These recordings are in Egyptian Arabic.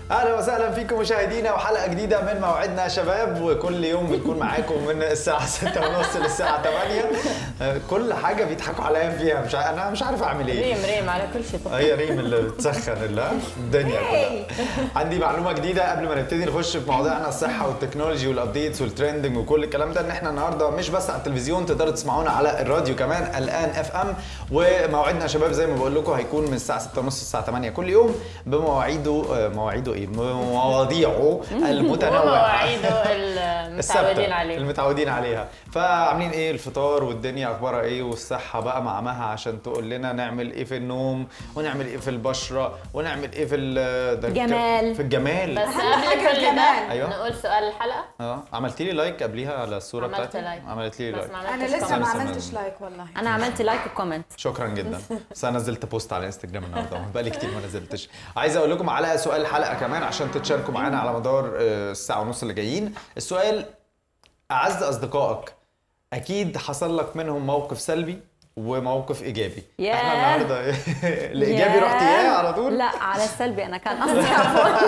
اهلا وسهلا فيكم مشاهدينا وحلقه جديده من موعدنا يا شباب وكل يوم بنكون معاكم من الساعه 6:30 للساعه 8 كل حاجه بيضحكوا عليا فيها مش ع- انا مش عارف اعمل ايه ريم ريم على كل شيء طب هي ريم اللي بتسخن اللي الدنيا كلها عندي معلومه جديده قبل ما نبتدي نخش في مواضيعنا الصحه والتكنولوجي والابديتس والترندنج وكل الكلام ده ان احنا النهارده مش بس على التلفزيون تقدروا تسمعونا على الراديو كمان الان اف ام وموعدنا يا شباب زي ما بقول لكم هيكون من الساعه 6:30 للساعه 8 كل يوم بمواعيده آه، مواعيده ايه بمواضيعه المتنوعه ومواعيده المتعودين الثابتة عليه المتعودين عليها فعاملين ايه الفطار والدنيا اخبارها ايه والصحه بقى مع مها عشان تقول لنا نعمل ايه في النوم ونعمل ايه في البشره ونعمل ايه في ال- ده الك- جمال. في الجمال بس أهم قبل حاجة كل الجمال. ده أيوة. نقول سؤال الحلقه اه عملتي لي لايك قبليها على الصوره عملت بتاعتي لايك. عملت لي بس لايك ما انا عملتش لسه ما لسه ما- عملتش لايك والله انا عملت لايك وكومنت شكرا جدا بس انا نزلت بوست على انستجرام النهارده بقالي كتير ما نزلتش عايز اقول لكم على سؤال الحلقه كمان عشان تتشاركوا معانا على مدار آه، الساعه ونص اللي جايين السؤال اعز اصدقائك اكيد حصل لك منهم موقف سلبي وموقف ايجابي ياه. احنا النهارده الايجابي رحت اياه على طول لا على السلبي انا كان قصدي عفوا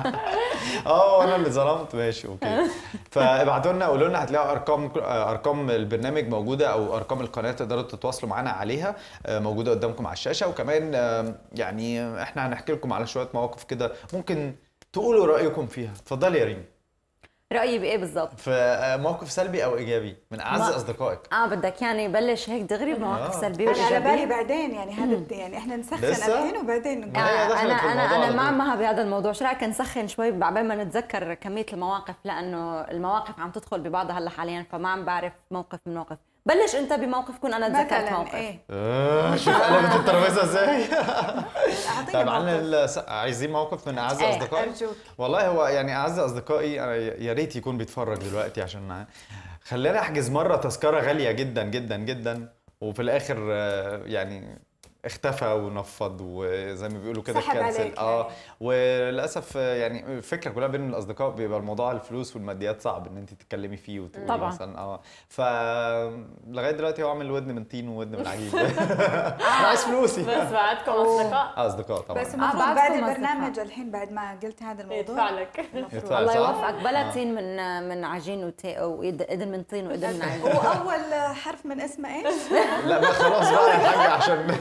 اه انا اللي ظلمت ماشي اوكي فابعتوا لنا قولوا لنا هتلاقوا ارقام ارقام البرنامج موجوده او ارقام القناه تقدروا تتواصلوا معانا عليها آه، موجوده قدامكم على الشاشه وكمان آه، يعني احنا هنحكي لكم على شويه مواقف كده ممكن تقولوا رايكم فيها اتفضلي يا ريم رايي بايه بالضبط في آه، موقف سلبي او ايجابي من اعز ما- اصدقائك اه بدك يعني يبلش هيك دغري بمواقف آه. سلبيه انا على بالي وايجابيه بعدين يعني هذا الد- يعني احنا نسخن لسه؟ الحين وبعدين نقول. ما هي آه، دخلت انا في انا الموضوع انا على مع طول. مها بهذا الموضوع شو رايك نسخن شوي بعدين ما نتذكر كميه المواقف لانه المواقف عم تدخل ببعضها هلا حاليا فما عم بعرف موقف من موقف بلش انت بموقف كون انا تذكرت مثلا موقف ايه آه، شوف قلبت الترابيزه ازاي اعطيني طيب عن موقف الس- عايزين موقف من اعز إيه، اصدقائي ارجوك والله هو يعني اعز اصدقائي أنا يا ريت يكون بيتفرج دلوقتي عشان خلاني احجز مره تذكره غاليه جدا جدا جدا وفي الاخر آه، يعني اختفى ونفض وزي ما بيقولوا كده سحب كانسل عليك اه يعني. وللاسف آه، يعني الفكره كلها بين الاصدقاء بيبقى الموضوع الفلوس والماديات صعب ان انت تتكلمي فيه وتقولي طبعاً. مثلا اه ف لغايه دلوقتي هو عامل ودن من طين وودن من عجيب انا عايز فلوسي بس بعدكم اصدقاء آه، اصدقاء طبعا بس المفروض بعدكم بعد أصدقاء. البرنامج الحين بعد ما قلت هذا يدفع الموضوع لك يدفع الله صح؟ يوفقك آه. بلا طين من من عجين وت- واذن من طين واذن من عجين واول حرف من اسمه ايش؟ لا ما خلاص بقى يا حاجة عشان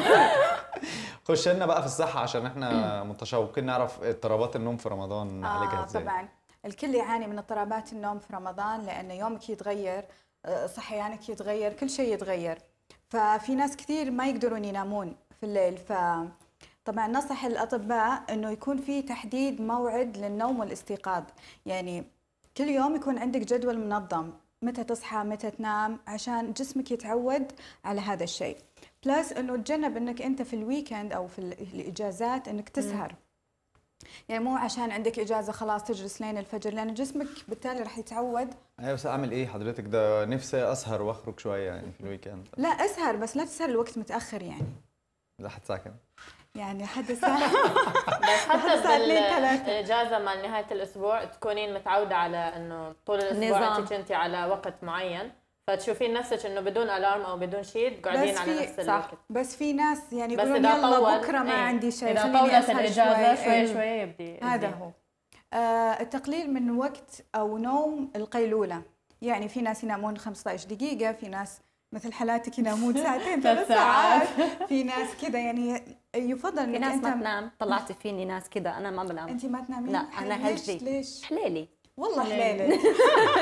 خش لنا بقى في الصحة عشان احنا متشوقين نعرف اضطرابات النوم في رمضان نعالجها آه ازاي طبعا الكل يعاني من اضطرابات النوم في رمضان لأن يومك يتغير آه، صحيانك يتغير كل شيء يتغير ففي ناس كثير ما يقدرون ينامون في الليل ف طبعا نصح الأطباء أنه يكون في تحديد موعد للنوم والاستيقاظ يعني كل يوم يكون عندك جدول منظم متى تصحى متى تنام عشان جسمك يتعود على هذا الشيء بلس انه تجنب انك انت في الويكند او في الاجازات انك تسهر يعني مو عشان عندك اجازه خلاص تجلس لين الفجر لان جسمك بالتالي راح يتعود ايوه بس اعمل ايه حضرتك ده نفسي اسهر واخرج شوية يعني في الويكند لا اسهر بس لا تسهر الوقت متاخر يعني لحد الساعة كام؟ يعني حد الساعه بس حتى الساعة اتنين تلاتة. بالاجازه مال نهايه الاسبوع تكونين متعوده على انه طول الاسبوع نظام. انت كنتي على وقت معين فتشوفين نفسك انه بدون الارم او بدون شيء تقعدين بس على في- نفس صح. الوقت بس في ناس يعني بس يقولون اذا يلا طول بكره ما إيه. عندي شيء اذا خليني طولت أسهر الاجازه شوي. شوي إيه. شوي يبدي هذا يبدي. هو آه التقليل من وقت او نوم القيلوله يعني في ناس ينامون 15 دقيقه في ناس مثل حالاتك ينامون ساعتين ثلاث ثلاث ساعات في ناس كذا يعني يفضل في انك ناس انت ما تنام طلعتي فيني ناس كده انا ما بنام انت ما تنامين لا، أنا ليش هجري. ليش حليلي والله حليلي. حليلي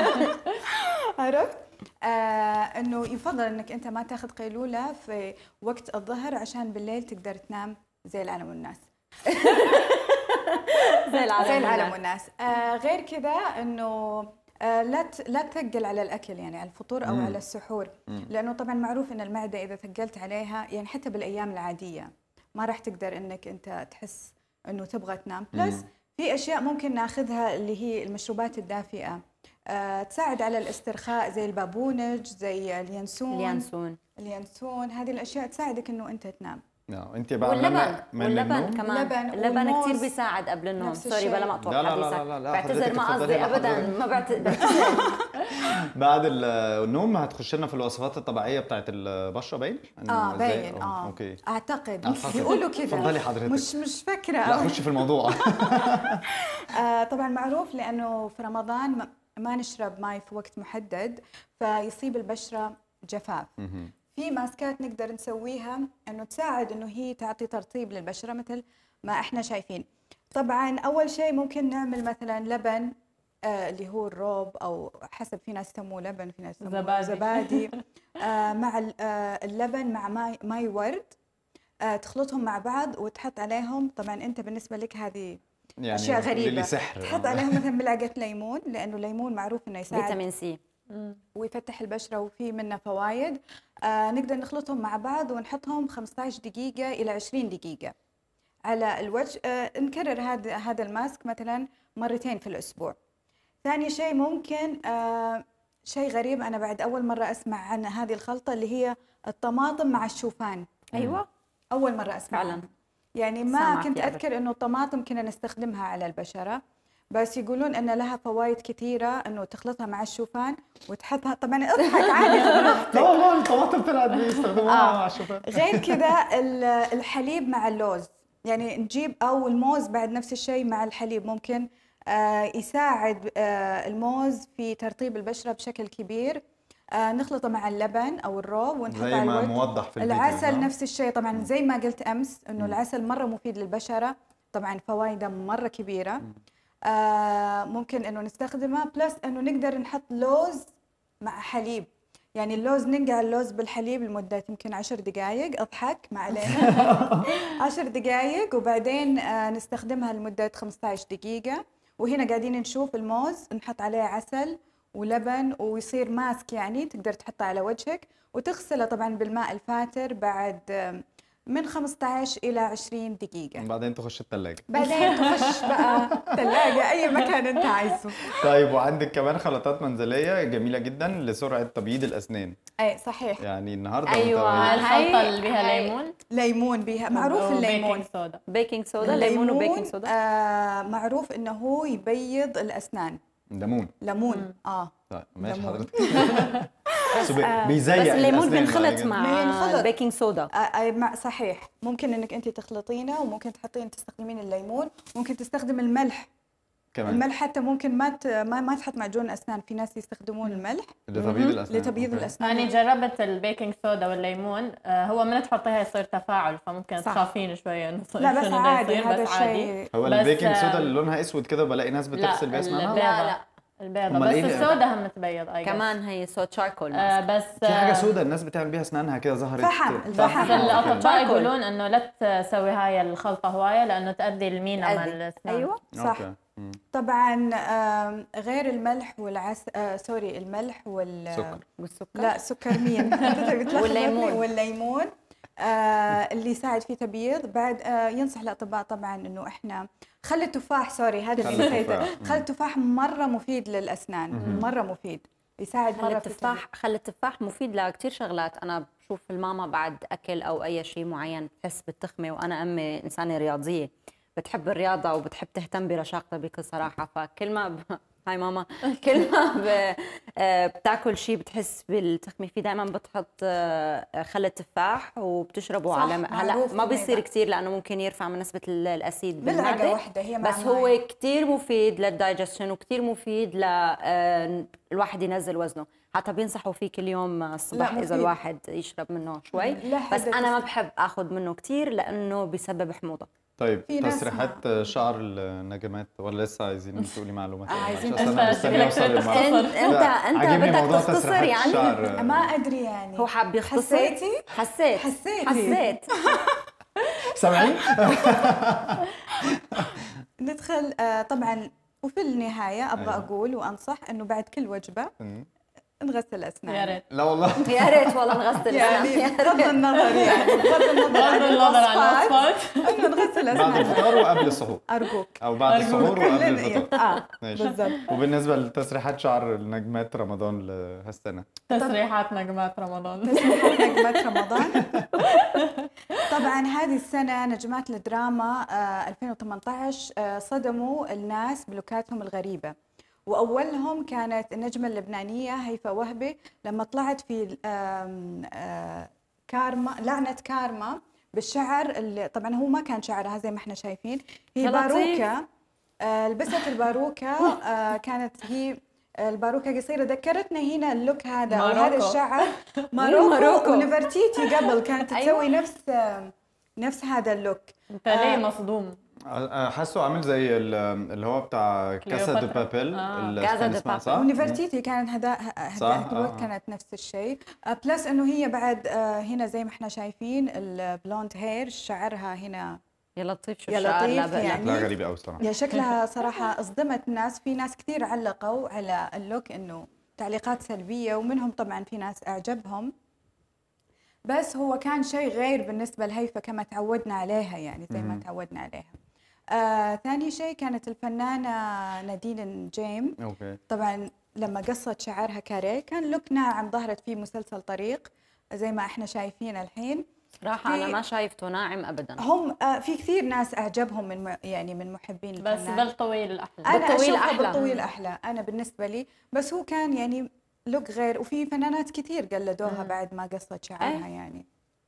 عرفت آه انه يفضل انك انت ما تاخذ قيلوله في وقت الظهر عشان بالليل تقدر تنام زي العالم والناس زي العالم زي العالم والناس. والناس آه غير كذا انه آه لا ت- لا تثقل على الاكل يعني على الفطور او مم. على السحور مم. لانه طبعا معروف ان المعده اذا ثقلت عليها يعني حتى بالايام العاديه ما راح تقدر انك انت تحس انه تبغى تنام بلس مم. في اشياء ممكن ناخذها اللي هي المشروبات الدافئه آه تساعد على الاسترخاء زي البابونج زي اليانسون اليانسون اليانسون هذه الاشياء تساعدك انه انت تنام نعم انت بقى واللبن من- من واللبن النوم؟ كمان اللبن اللبن والموز. كثير بيساعد قبل النوم نفس سوري الشيء. بلا ما اقطع لا، لا، لا، حديثك لا، لا، بعتذر حضرتك ما اتفضلي، قصدي لا، ابدا حضرتك. ما بعت- بعتذر بعد ال- النوم هتخش لنا في الوصفات الطبيعيه بتاعت البشره باين إنه اه إزاي؟ باين اه اوكي اعتقد أعتقد. بيقولوا كذا اتفضلي حضرتك. مش مش فاكره لا أوي. خش في الموضوع آه طبعا معروف لانه في رمضان ما- ما نشرب ماء في وقت محدد فيصيب البشره جفاف مهم. في ماسكات نقدر نسويها انه تساعد انه هي تعطي ترطيب للبشره مثل ما احنا شايفين طبعا اول شيء ممكن نعمل مثلا لبن آه اللي هو الروب او حسب في ناس يسموه لبن في ناس يسموه زبادي. زبادي آه مع ال- آه اللبن مع ماي, ماي ورد آه تخلطهم مع بعض وتحط عليهم طبعا انت بالنسبه لك هذه يعني اشياء قولي غريبه لي سحر تحط عليهم مثلا ملعقه ليمون لانه الليمون معروف انه يساعد فيتامين سي ويفتح البشره وفي منه فوائد آه نقدر نخلطهم مع بعض ونحطهم 15 دقيقه الى 20 دقيقه على الوجه آه نكرر هذا هذا الماسك مثلا مرتين في الاسبوع ثاني شيء ممكن آه شيء غريب انا بعد اول مره اسمع عن هذه الخلطه اللي هي الطماطم مع الشوفان ايوه اول مره اسمع فعلاً. عنها. يعني ما سامعة كنت فيها بس. اذكر انه الطماطم كنا نستخدمها على البشره بس يقولون ان لها فوائد كثيره انه تخلطها مع الشوفان وتحطها طبعا اضحك عادي لا والله الطماطم طلعت بيستخدموها آه. مع الشوفان غير كذا ال- الحليب مع اللوز يعني نجيب او الموز بعد نفس الشيء مع الحليب ممكن آه، يساعد آه، الموز في ترطيب البشره بشكل كبير آه، نخلطه مع اللبن او الروب ونحطه زي على ما الوجه موضح في الفيديو العسل نعم. نفس الشيء طبعا زي ما قلت امس انه العسل مره مفيد للبشره طبعا فوائده مره كبيره آه ممكن انه نستخدمه بلس انه نقدر نحط لوز مع حليب يعني اللوز ننقع اللوز بالحليب لمدة يمكن عشر دقائق اضحك ما علينا عشر دقائق وبعدين آه نستخدمها لمدة 15 دقيقة وهنا قاعدين نشوف الموز نحط عليه عسل ولبن ويصير ماسك يعني تقدر تحطه على وجهك وتغسله طبعا بالماء الفاتر بعد آه، من 15 إلى 20 دقيقة وبعدين تخش الثلاجه بعدين تخش بقى ثلاجة أي مكان أنت عايزه طيب وعندك كمان خلطات منزليه جميله جدا لسرعه تبييض الاسنان أي صحيح يعني النهارده أيوة. متابعين. الخلطه اللي بيها هاي- ليمون ليمون بيها معروف وبيكنج الليمون صودا بيكنج صودا ليمون وبيكنج صودا آه معروف انه هو يبيض الاسنان ليمون ليمون اه طيب ماشي ليمون. حضرتك بس بي- بيزيق بس الليمون الأسنان بعد بينخلط كده. مع بينخلط. البيكنج صودا آه، آه، مع صحيح ممكن انك انت تخلطينه وممكن تحطين تستخدمين الليمون ممكن تستخدم الملح كمان الملح حتى ممكن ما ت- ما, ما تحط معجون اسنان في ناس يستخدمون الملح لتبييض الاسنان لتبييض أوكي. الاسنان أنا جربت البيكنج صودا والليمون آه، هو من تحطيها يصير تفاعل فممكن صح. تخافين شوية إنه ص- لا بس شنو بده عادي يصير، هذا بس عادي الشيء هو بس، البيكنج صودا آه، اللي لونها اسود كده بلاقي ناس بتغسل بيها اسنانها البيضة لا، لا. البيضة أمال بس إيه؟ الصودا هم تبيض أي كمان هي صوت شاركول آه بس في حاجه آه، سودا الناس بتعمل بيها اسنانها كده ظهرت فحم، بس الفحم. الأطباء Charcoal. يقولون إنه لا تسوي هاي الخلطة هواية لأنه تؤدي المينا مع تأدي. الأسنان ايوه صح أوكي. مم. طبعا آم، غير الملح والعسل آه سوري الملح وال سكر. والسكر لا سكر مين بتلخبطني. والليمون. والليمون آه اللي يساعد في تبييض بعد آه ينصح الاطباء طبعا انه احنا خل التفاح سوري هذا خل اللي نسيته التفاح. مم. خل التفاح مره مفيد للاسنان مره مفيد يساعد خل مره في التفاح خل التفاح مفيد لكثير شغلات انا بشوف الماما بعد اكل او اي شيء معين بتحس بالتخمه وانا امي انسانه رياضيه بتحب الرياضه وبتحب تهتم برشاقتها بكل صراحه فكل ما ب... هاي ماما كل ما ب... آه، بتاكل شيء بتحس بالتخمه فيه دائما بتحط آه، خل التفاح وبتشربه صح، على هلا معروف ما إنه بيصير يبقى. كثير لانه ممكن يرفع من نسبه ال- الاسيد ملعقة بالمعده واحدة هي مع بس ماي. هو كثير مفيد للدايجستشن وكثير مفيد ل آه، الواحد ينزل وزنه حتى بينصحوا فيه كل يوم الصبح لا، اذا مفيد. الواحد يشرب منه شوي لا بس حد انا ما تست- بحب اخذ منه كثير لانه بسبب حموضه طيب في ناس تسريحات شعر النجمات ولا لسه عايزين تقولي معلومات آه، عايزين عشان أنا تسريحات. مستني اوصل شكلك للمعلومة. انت انت لا، انت عاجبني بدك موضوع تختصر تسريحات يعني الشعر. ما ادري يعني هو حاب يختصر حسيتي؟ حسيت حسيتي. حسيت سامعين؟ ندخل آه طبعا وفي النهايه ابغى أيوة. اقول وانصح انه بعد كل وجبه مم. نغسل اسنان يا ريت لا والله يا ريت والله نغسل يعني أسنان. بغض النظر يعني بغض النظر عن بغض النظر عن الوصفات الوصفات انه نغسل بعد اسنان الفطار وقبل السحور ارجوك او بعد أرجوك. السحور وقبل الفطار اه ماشي بالضبط وبالنسبه لتسريحات شعر النجمات رمضان لهالسنه تسريحات نجمات رمضان تسمحوا نجمات رمضان طبعا هذه السنة نجمات الدراما آه، 2018 آه، صدموا الناس بلوكاتهم الغريبة وأولهم كانت النجمة اللبنانية هيفا وهبي لما طلعت في آم، آه، كارما لعنة كارما بالشعر اللي طبعا هو ما كان شعرها زي ما احنا شايفين هي يا لطيف. باروكة آه، لبست الباروكة آه، كانت هي الباروكة قصيرة ذكرتنا هنا اللوك هذا وهذا ماروكو. الشعر ماروكو. ماروكو ونفرتيتي قبل كانت أيوة. تسوي نفس نفس هذا اللوك انت ليه مصدوم حاسه عامل زي ال- اللي هو بتاع كاسا دو كليوباترا. بابيل آه. اللي كاسا كان دو اسمها بابيل. صح؟ ونفرتيتي كانت هذا صح؟ هذاك الوقت آه. كانت نفس الشيء آه، بلس انه هي بعد آه، هنا زي ما احنا شايفين البلوند هير شعرها هنا يا لطيف شو يا الشعر لطيف لا بقى يعني. لا غريبه قوي الصراحه يا شكلها صراحة أصدمت الناس في ناس كثير علقوا على اللوك إنه تعليقات سلبية ومنهم طبعا في ناس أعجبهم بس هو كان شيء غير بالنسبة لهيفا كما تعودنا عليها يعني زي ما مم. تعودنا عليها آه ثاني شيء كانت الفنانة نادين جيم اوكي طبعا لما قصت شعرها كاريه كان لوك ناعم ظهرت فيه مسلسل طريق زي ما احنا شايفين الحين صراحة أنا في- ما شايفته ناعم أبدا هم آه في كثير ناس أعجبهم من م- يعني من محبين بس الفنان. بالطويل الاحلى انا بالطويل اشوفه أحلى. بالطويل احلى انا بالنسبه لي بس هو كان يعني لوك غير وفي فنانات كثير قلدوها بعد ما قصت شعرها يعني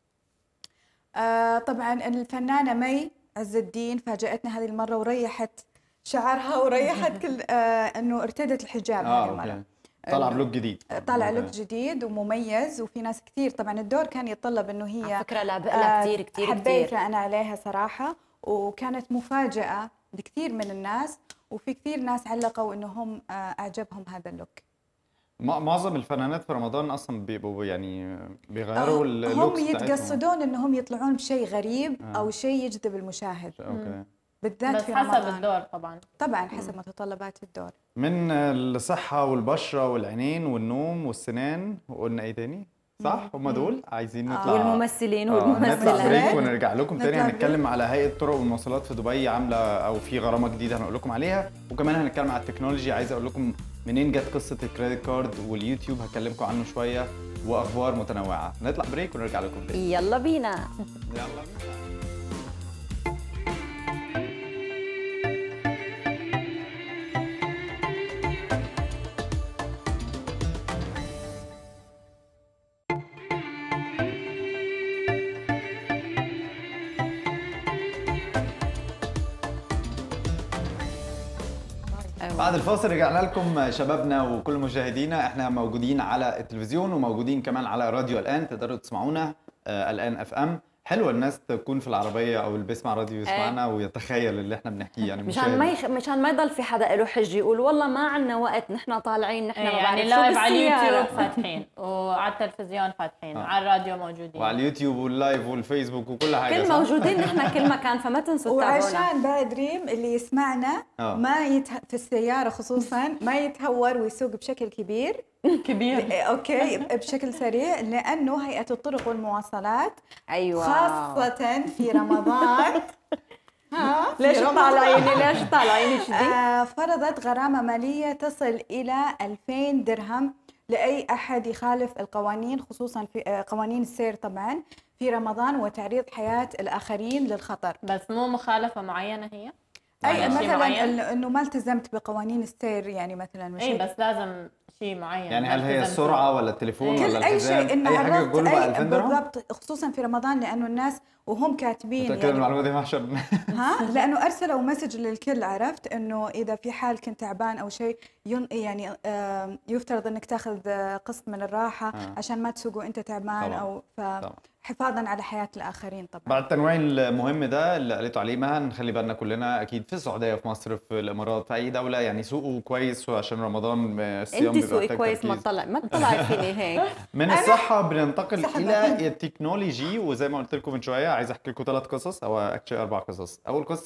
آه طبعا الفنانه مي عز الدين فاجاتنا هذه المره وريحت شعرها وريحت كل آه انه ارتدت الحجاب اه هذه المره اوكي طلع بلوك جديد طالع أوكي. لوك جديد ومميز وفي ناس كثير طبعا الدور كان يتطلب انه هي على فكرة لابقلها آه، كثير كثير حبيت كثير انا عليها صراحه وكانت مفاجاه لكثير من الناس وفي كثير ناس علقوا انهم آه، اعجبهم هذا اللوك مع- معظم الفنانات في رمضان اصلا بيبقوا يعني بيغيروا هم اللوكس بتاعتهم. يتقصدون انهم يطلعون بشيء غريب آه. او شيء يجذب المشاهد اوكي بالذات بس في حسب رمضان الدور طبعا طبعا حسب متطلبات الدور من الصحة والبشرة والعينين والنوم والسنان وقلنا ايه تاني؟ صح؟ هم دول عايزين آه. نطلع والممثلين آه، نطلع والممثلات بريك ونرجع لكم تاني نطلع هنتكلم على هيئة الطرق والمواصلات في دبي عاملة او في غرامة جديدة هنقول لكم عليها وكمان هنتكلم على التكنولوجي عايز اقول لكم منين جت قصة الكريدت كارد واليوتيوب هكلمكم عنه شوية واخبار متنوعة نطلع بريك ونرجع لكم تاني يلا بينا يلا بينا. أيوة. بعد الفاصل رجعنا لكم شبابنا وكل مشاهدينا احنا موجودين على التلفزيون وموجودين كمان على راديو الان تقدروا تسمعونا آه، الان اف ام حلوه الناس تكون في العربيه او اللي بيسمع راديو يسمعنا ويتخيل اللي احنا بنحكيه يعني مشان ما مشاهد. يخ... مشان ما يضل في حدا له حجه يقول والله ما عندنا وقت نحن طالعين نحن ما يعني بعرف شو لايف على بالسيارة. اليوتيوب فاتحين وعلى التلفزيون فاتحين آه. وعلى الراديو موجودين وعلى اليوتيوب واللايف والفيسبوك وكل حاجه كل صح؟ موجودين نحن كل مكان فما تنسوا تتابعونا وعشان بعد ريم اللي يسمعنا آه. ما يته... في السياره خصوصا ما يتهور ويسوق بشكل كبير كبير إيه، اوكي بشكل سريع لانه هيئه الطرق والمواصلات ايوه خاصه في رمضان ها في ليش رمضان. طالعيني ليش طالعيني شدي آه فرضت غرامه ماليه تصل الى 2000 درهم لاي احد يخالف القوانين خصوصا في آه قوانين السير طبعا في رمضان وتعريض حياه الاخرين للخطر بس مو مخالفة معينة هي اي يعني شيء مثلا معين؟ ال- انه ما التزمت بقوانين السير يعني مثلا مش اي بس لازم شيء معين يعني هل هي التزمت السرعه ولا التليفون كل ولا كل اي الحزام شيء ان اي حاجه عرضت تقول بقى اي 2000 درهم بالضبط خصوصا في رمضان لانه الناس وهم كاتبين متاكد يعني المعلومه دي محشر ها لانه ارسلوا مسج للكل عرفت انه اذا في حال كنت تعبان او شيء ين يعني آم، يفترض انك تاخذ آه، قسط من الراحه آه. عشان ما تسوق وانت تعبان طبعاً. او طبعاً. فحفاظا على حياه الاخرين طبعا بعد التنويع المهم ده اللي قالته عليه مها نخلي بالنا كلنا اكيد في السعوديه في مصر في الامارات في اي دوله يعني سوقوا كويس عشان رمضان الصيام انت بيبقى سوقي محتاج كويس ما تركيز. تطلع ما تطلعي فيني هيك من الصحة بننتقل صحة إلى التكنولوجي وزي ما قلت لكم من شوية عايز أحكي لكم ثلاث قصص أو أكشلي أربع قصص. أول قصة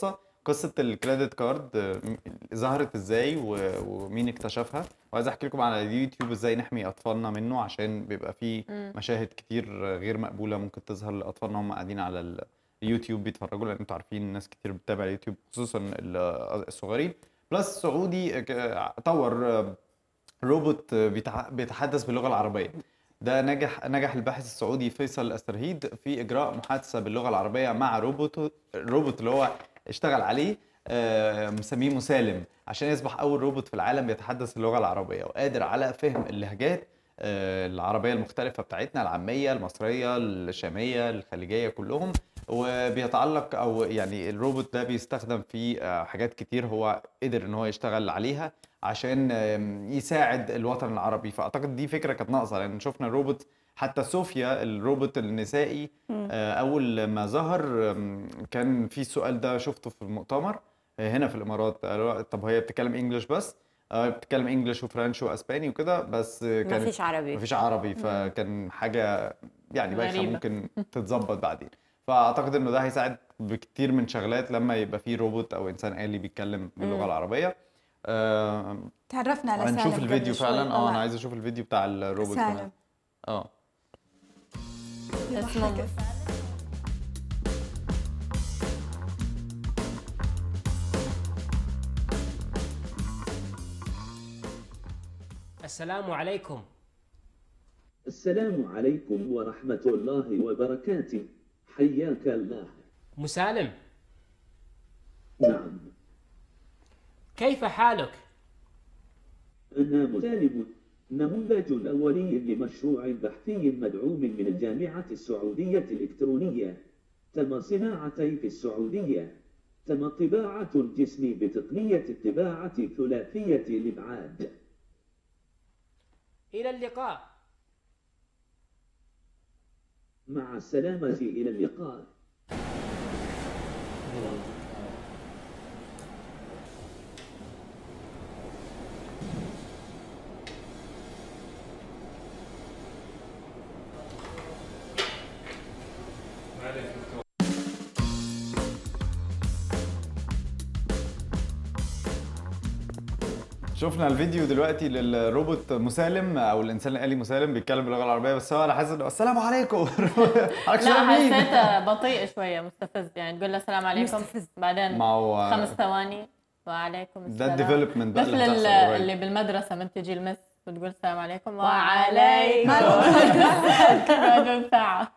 قصه الكريدت كارد آه، ظهرت ازاي و- ومين اكتشفها وعايز احكي لكم على اليوتيوب ازاي نحمي اطفالنا منه عشان بيبقى فيه مشاهد كتير غير مقبوله ممكن تظهر لاطفالنا هم قاعدين على ال- اليوتيوب بيتفرجوا لان انتوا عارفين ناس كتير بتتابع اليوتيوب خصوصا ال- الصغيرين بلس سعودي ك- طور آه، روبوت بيتع- بيتحدث باللغه العربيه ده نجح نجح الباحث السعودي فيصل الاسترهيد في اجراء محادثه باللغه العربيه مع روبوت الروبوت اللي هو اشتغل عليه آه، مسميه مسالم عشان يصبح اول روبوت في العالم بيتحدث اللغه العربيه وقادر على فهم اللهجات آه، العربيه المختلفه بتاعتنا العاميه المصريه الشاميه الخليجيه كلهم وبيتعلق او يعني الروبوت ده بيستخدم في آه، حاجات كتير هو قدر ان هو يشتغل عليها عشان آم، يساعد الوطن العربي فاعتقد دي فكره كانت ناقصه لان شفنا الروبوت حتى صوفيا الروبوت النسائي آه، اول ما ظهر آم، كان في السؤال ده شفته في المؤتمر آه، هنا في الامارات قالوا طب هي بتتكلم انجلش بس آه، بتتكلم انجلش وفرنش واسباني وكده بس آه، ما كانت فيش عربي مفيش عربي فكان حاجه يعني بايخه غريبة. ممكن تتظبط بعدين فاعتقد انه ده هيساعد بكتير من شغلات لما يبقى في روبوت او انسان آلي بيتكلم باللغه العربيه آه تعرفنا على سالم هنشوف قبل الفيديو شوي. فعلا اه طلع. انا عايز اشوف الفيديو بتاع الروبوت كمان سالم اه اسمه السلام عليكم السلام عليكم ورحمة الله وبركاته حياك الله مسالم نعم كيف حالك؟ أنا مسالم نموذج أولي لمشروع بحثي مدعوم من الجامعة السعودية الإلكترونية تم صناعتي في السعودية تم طباعة الجسم بتقنية الطباعة ثلاثية الإبعاد إلى اللقاء مع السلامة إلى اللقاء شفنا الفيديو دلوقتي للروبوت مسالم او الانسان الالي مسالم بيتكلم باللغه العربيه بس هو انا حاسس انه السلام عليكم حضرتك لا سلام مين؟ حسيتها بطيء شويه مستفز يعني تقول له السلام عليكم مستفز. بعدين ما هو خمس ثواني وعليكم ده السلام الديفلوبمنت بقى مثل اللي ال- بتحصل قريب. اللي بالمدرسه من تجي المس وتقول السلام عليكم وعليكم. بعد ساعه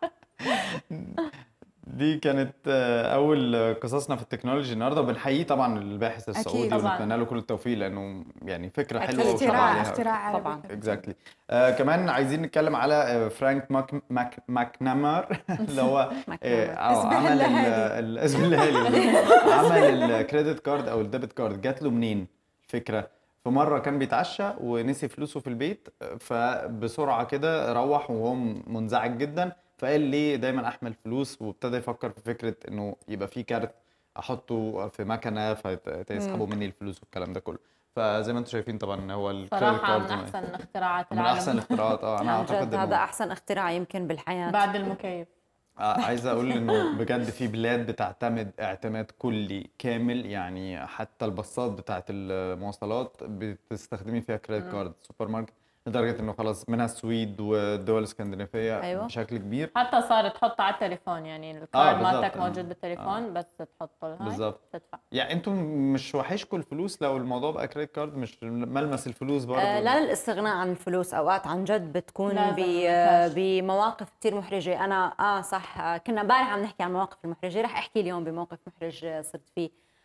دي كانت آه، اول قصصنا في التكنولوجي النهارده وبنحييه طبعا الباحث السعودي طبعاً. ونتمنى له كل التوفيق لانه يعني فكره أكيد. حلوه وشغال اختراع عليها اختراع عربي. طبعاً. اكزاكتلي آه كمان عايزين نتكلم على آه، فرانك ماك ماك ماكنامر اللي هو آه، آه، اسمه عمل ال- الهادي. ال- اسم الهادي عمل الكريدت كارد او الديبت كارد جات له منين الفكره في مره كان بيتعشى ونسي فلوسه في البيت آه، فبسرعه كده روح وهو منزعج جدا فقال ليه دايما احمل فلوس وابتدى يفكر في فكره انه يبقى في كارت احطه في مكنه فيسحبوا مني الفلوس والكلام ده كله فزي ما انتم شايفين طبعا هو الكريدت صراحه من كارد احسن اختراعات من احسن العالم الاختراعات اه انا عن جد اعتقد هذا انه احسن اختراع يمكن بالحياه بعد المكيف آه، عايز اقول انه بجد في بلاد بتعتمد اعتماد كلي كامل يعني حتى الباصات بتاعت المواصلات بتستخدمي فيها كريدت كارد سوبر ماركت لدرجه انه خلاص منها السويد والدول الاسكندنافيه أيوة. بشكل كبير حتى صار تحطه على التليفون يعني الكارد بالظبط. مالتك موجود بالتليفون بس تحطه هاي بالظبط. تدفع يعني انتم مش وحشكم الفلوس لو الموضوع بقى كريدت كارد مش ملمس الفلوس برضه آه، لا للاستغناء عن الفلوس اوقات عن جد بتكون لازم ب- كاش. بمواقف كثير محرجه انا اه صح آه، كنا امبارح عم نحكي عن المواقف المحرجه رح احكي اليوم بموقف محرج آه، صرت فيه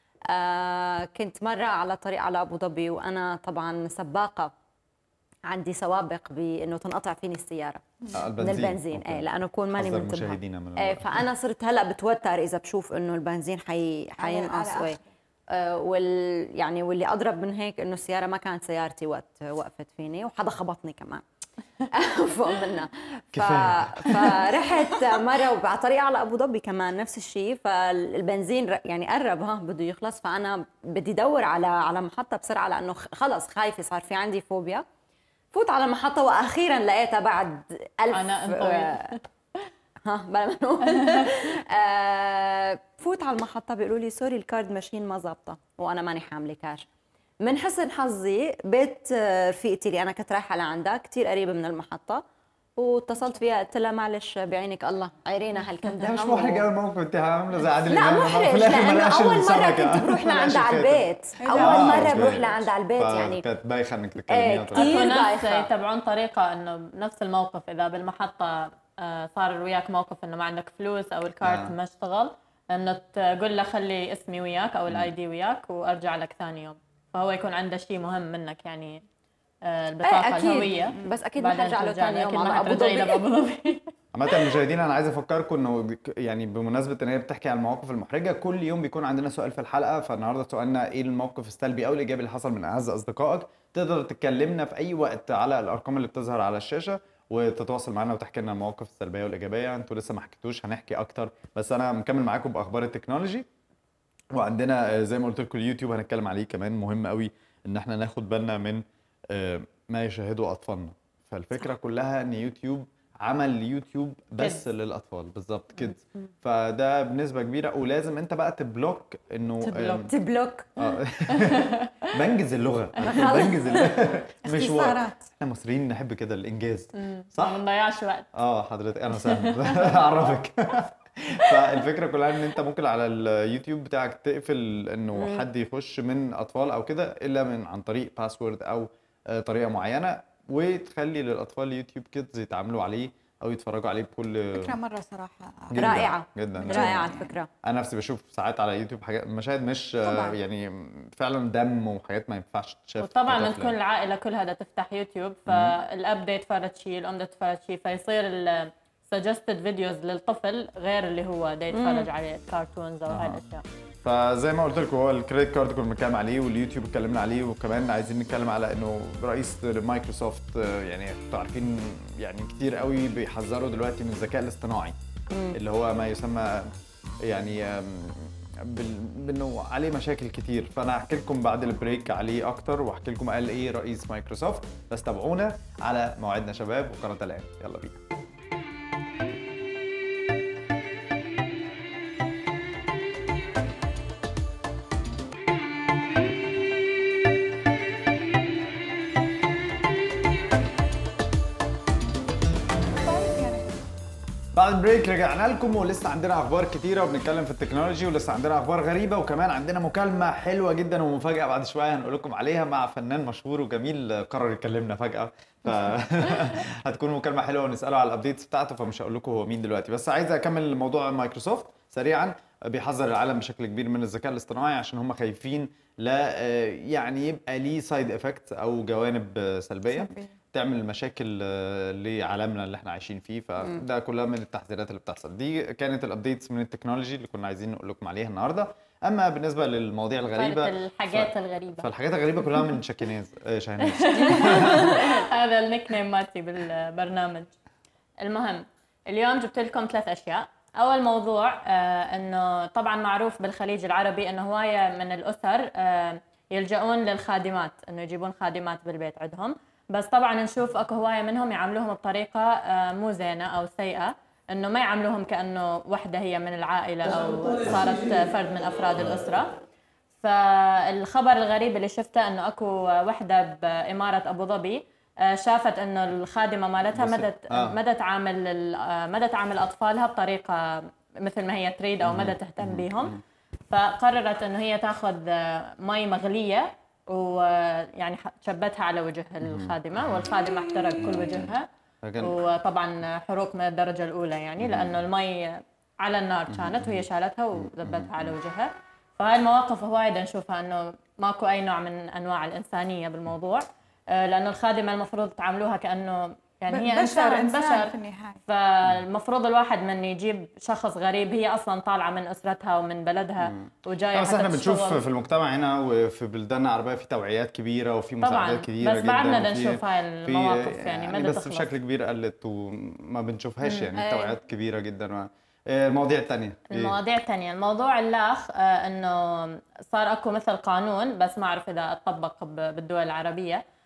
آه كنت مره على طريق على ابو ظبي وانا طبعا سباقه عندي سوابق بانه تنقطع فيني السياره آه، من البنزين ايه لانه بكون ماني حذر منتبهه مشاهدينا من ايه الموضوع. فانا صرت هلا بتوتر اذا بشوف انه البنزين حي حينقص على وي آخره. آه، وال يعني واللي اضرب من هيك انه السياره ما كانت سيارتي وقت وقفت فيني وحدا خبطني كمان فوق منها ف... فرحت مره وعلى طريق على ابو ظبي كمان نفس الشيء فالبنزين ر- يعني قرب ها بده يخلص فانا بدي ادور على على محطه بسرعه لانه خ- خلص خايفه صار في عندي فوبيا فوت على محطه واخيرا لقيتها بعد ألف عناء طويل. آه، ها بلا ما نقول آه، بفوت على المحطه بيقولوا لي سوري الكارد ماشين ما ظابطه وانا ماني حامله كاش من حسن حظي بيت آه، رفيقتي اللي انا كنت رايحه لعندها كثير قريبه من المحطه واتصلت فيها قلت لها معلش بعينك الله عيرينا هالكم ده درهم مش محرج قوي الموقف انت عامله زي عادل لا امام لما محرج في الآخر ما لانه لقاش اول مره السمكة. كنت بروح ما لقاش لعندها على الخاتم. البيت اول آه، مره أوكي. بروح لعندها على البيت يعني فكانت بايخه انك إيه، تكلميها كتير. طبعاً. اكو ناس بايخة. يتبعون طريقه انه نفس الموقف اذا بالمحطه آه، صار وياك موقف انه ما عندك فلوس او الكارت آه. ما اشتغل انه تقول له خلي اسمي وياك او الاي دي وياك وارجع لك ثاني يوم فهو يكون عنده شيء مهم منك يعني آه، البطاقه ايه الهويه اكيد بس اكيد ما بعدين حرجع له ترجع ثاني أكيد يوم ما على ابو حترجعي ظبي لابو ظبي عامة المشاهدين انا عايز افكركم انه يعني بمناسبه ان هي بتحكي عن المواقف المحرجه كل يوم بيكون عندنا سؤال في الحلقه فالنهارده سؤالنا ايه الموقف السلبي او الايجابي اللي حصل من اعز اصدقائك تقدر تكلمنا في اي وقت على الارقام اللي بتظهر على الشاشه وتتواصل معنا وتحكي لنا المواقف السلبيه والايجابيه انتوا لسه ما حكيتوش هنحكي اكتر بس انا مكمل معاكم باخبار التكنولوجي وعندنا آه، زي ما قلت لكم اليوتيوب هنتكلم عليه كمان مهم قوي ان احنا ناخد بالنا من آه، ما يشاهده اطفالنا فالفكره كلها ان يوتيوب عمل يوتيوب بس Kids. للاطفال بالظبط كيدز فده بنسبه كبيره ولازم انت بقى تبلوك انه تبلوك. آم، تبلوك اه بنجز اللغه بنجز اللغه مش وقت اختصارات. احنا مصريين نحب كده الانجاز صح ما بنضيعش وقت اه حضرتك انا سهل اعرفك فالفكره كلها ان انت ممكن على اليوتيوب بتاعك تقفل انه حد يخش من اطفال او كده الا من عن طريق باسورد او آه، طريقه معينه وتخلي للاطفال يوتيوب كيدز يتعاملوا عليه او يتفرجوا عليه بكل فكره مره صراحه جداً، رائعة. جدا رائعه الفكره انا نفسي بشوف ساعات على يوتيوب حاجات مشاهد مش آه، طبعاً. يعني فعلا دم وحاجات ما ينفعش تشاف وطبعا من كطفل تكون العائله كلها بدها تفتح يوتيوب فالاب بده يتفرج شيء الام بدها تتفرج شيء فيصير ال suggested فيديوز للطفل غير اللي هو بده يتفرج عليه كارتونز او هاي الاشياء فزي ما قلت لكم هو الكريدت كارد كنا بنتكلم عليه واليوتيوب اتكلمنا عليه وكمان عايزين نتكلم على انه رئيس مايكروسوفت آه، يعني انتوا عارفين يعني كتير قوي بيحذروا دلوقتي من الذكاء الاصطناعي اللي هو ما يسمى يعني آم، بال- بانه عليه مشاكل كتير فانا هحكي لكم بعد البريك عليه اكتر واحكي لكم قال ايه رئيس مايكروسوفت بس تابعونا على موعدنا شباب وقناه الان يلا بينا طيب يعني بعد البريك رجعنا لكم ولسه عندنا اخبار كتيره وبنتكلم في التكنولوجي ولسه عندنا اخبار غريبه وكمان عندنا مكالمه حلوه جدا ومفاجاه بعد شويه هنقول لكم عليها مع فنان مشهور وجميل قرر يكلمنا فجاه ف هتكون مكالمه حلوه ونساله على الابديتس بتاعته فمش هقول لكم هو مين دلوقتي بس عايز اكمل موضوع مايكروسوفت سريعا بيحذر العالم بشكل كبير من الذكاء الاصطناعي عشان هم خايفين لا آه، يعني يبقى ليه سايد افكت او جوانب آه، سلبيه سلبية. تعمل مشاكل آه، لعالمنا اللي احنا عايشين فيه فده كلها من التحذيرات اللي بتحصل دي كانت الابديتس من التكنولوجي اللي كنا عايزين نقول لكم عليها النهارده اما بالنسبه للمواضيع الغريبه صارت الحاجات الغريبه فالحاجات الغريبه كلها من شاكيناز آه، شاهناز هذا النيك نيم مالتي بالبرنامج المهم اليوم جبت لكم ثلاث اشياء اول موضوع آه انه طبعا معروف بالخليج العربي انه هوايه من الاسر آه يلجؤون للخادمات انه يجيبون خادمات بالبيت عندهم بس طبعا نشوف اكو هوايه منهم يعاملوهم بطريقه آه مو زينه او سيئه انه ما يعاملوهم كانه وحده هي من العائله او صارت فرد من افراد الاسره فالخبر الغريب اللي شفته انه اكو وحده باماره ابو ظبي آه، شافت انه الخادمه مالتها بس- مدى آه. مدى تعامل ال- آه، مدى تعامل اطفالها بطريقه مثل ما هي تريد او مدى تهتم بيهم فقررت انه هي تاخذ آه، مي مغليه ويعني شبتها على وجه الخادمه والخادمه احترق كل وجهها لكن وطبعا حروق من الدرجه الاولى يعني لانه المي على النار كانت وهي شالتها وذبتها على وجهها فهاي المواقف هوايد نشوفها انه ماكو اي نوع من انواع الانسانيه بالموضوع آه، لانه الخادمه المفروض تعاملوها كانه يعني هي بشر انسان انسان بشر في النهايه فالمفروض الواحد من يجيب شخص غريب هي اصلا طالعه من اسرتها ومن بلدها وجايه بس حتى احنا بنشوف تشتغل. في المجتمع هنا وفي بلداننا العربيه في توعيات كبيره وفي مساعدات طبعا كبيره بس جدا بعدنا بدنا وفي- نشوف هاي في- المواقف يعني مدى بس تخلص بشكل كبير قلت وما بنشوفهاش يعني أي. توعيات كبيره جدا و- آه، المواضيع الثانيه المواضيع الثانية الموضوع الآخ آه، انه صار اكو مثل قانون بس ما اعرف اذا اتطبق ب- بالدول العربية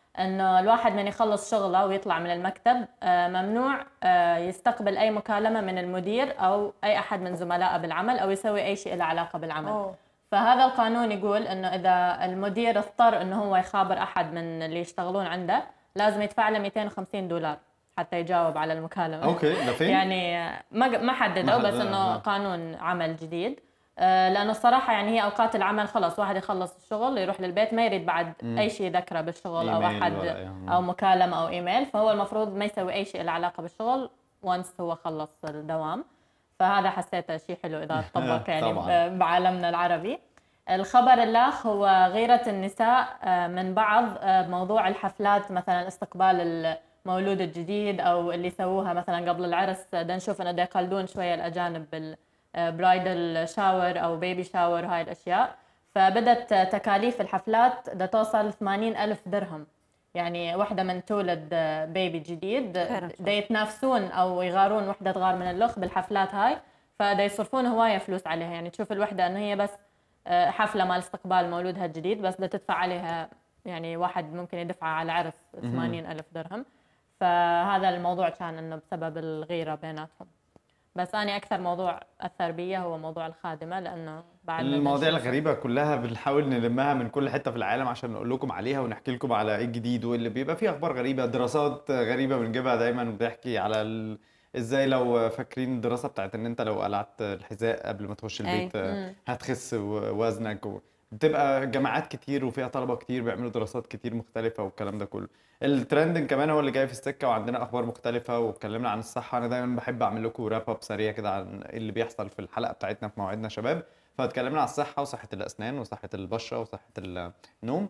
انه الواحد من يخلص شغله ويطلع من المكتب آه، ممنوع آه، يستقبل اي مكالمه من المدير او اي احد من زملائه بالعمل او يسوي اي شيء له علاقه بالعمل أوه. فهذا القانون يقول انه اذا المدير اضطر انه هو يخابر احد من اللي يشتغلون عنده لازم يدفع له 250 دولار حتى يجاوب على المكالمه اوكي ده فين؟ يعني ما ما حددوا ما بس حددوا، انه آه. قانون عمل جديد آه، لانه الصراحه يعني هي اوقات العمل خلص واحد يخلص الشغل يروح للبيت ما يريد بعد اي شيء يذكره بالشغل او إيميل احد ولا يعني. او مكالمه او ايميل فهو المفروض ما يسوي اي شيء له علاقه بالشغل وانس هو خلص الدوام فهذا حسيته شيء حلو اذا طبق يعني طبعاً. ب- بعالمنا العربي الخبر الاخ هو غيرة النساء آه، من بعض آه، بموضوع الحفلات مثلا استقبال المولود الجديد او اللي سووها مثلا قبل العرس بدنا نشوف انه دا يقلدون شويه الاجانب بالبرايدل شاور او بيبي شاور هاي الاشياء فبدت تكاليف الحفلات دا توصل 80 ألف درهم يعني واحدة من تولد بيبي جديد خير إن شاء دا يتنافسون أو يغارون وحدة تغار من الأخ بالحفلات هاي فدا يصرفون هواية فلوس عليها يعني تشوف الوحدة أنه هي بس آه، حفلة مال استقبال مولودها الجديد بس بدها تدفع عليها يعني واحد ممكن يدفع على عرس 80 ألف درهم فهذا الموضوع كان انه بسبب الغيره بيناتهم بس انا اكثر موضوع اثر بي هو موضوع الخادمه لانه بعد ما المواضيع بنشوف- الغريبة كلها بنحاول نلمها من كل حتة في العالم عشان نقول لكم عليها ونحكي لكم على ايه الجديد واللي بيبقى فيه اخبار غريبة دراسات غريبة بنجيبها دايما بنحكي على ال... ازاي لو فاكرين الدراسة بتاعت ان انت لو قلعت الحذاء قبل ما تخش أي. البيت آه، هتخس وزنك و... بتبقى جامعات كتير وفيها طلبة كتير بيعملوا دراسات كتير مختلفة والكلام ده كله الترندنج كمان هو اللي جاي في السكة وعندنا اخبار مختلفة واتكلمنا عن الصحة انا دايما بحب اعمل لكم راب اب سريع كده عن ايه اللي بيحصل في الحلقة بتاعتنا في موعدنا شباب فاتكلمنا عن الصحة وصحة الأسنان وصحة البشرة وصحة النوم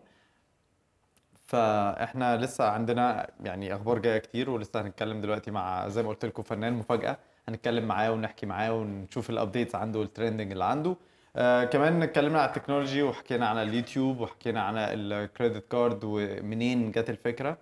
فاحنا لسه عندنا يعني اخبار جايه كتير ولسه هنتكلم دلوقتي مع زي ما قلت لكم فنان مفاجاه هنتكلم معاه ونحكي معاه ونشوف الابديتس عنده والترندنج اللي عنده آه كمان اتكلمنا على التكنولوجي وحكينا عن اليوتيوب وحكينا عن الكريدت كارد ومنين جت الفكره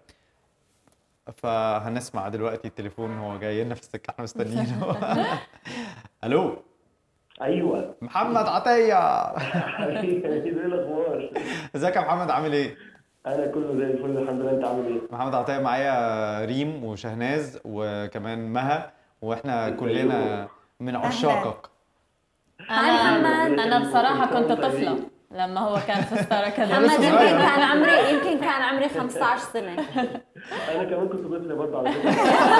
فهنسمع دلوقتي التليفون هو جاي لنا في السكه احنا مستنيينه الو ايوه محمد عطيه حبيبي ايه الاخبار؟ ازيك يا محمد عامل ايه انا كله زي الفل الحمد لله انت عامل ايه؟ محمد عطيه معايا ريم وشهناز وكمان مها واحنا كلنا من عشاقك انا انا بصراحه كنت طفله لما هو كان في ستار محمد اكاديمي لسه يمكن صغير. كان عمري يمكن كان عمري 15 سنه انا كمان كنت طفل برضه على فكره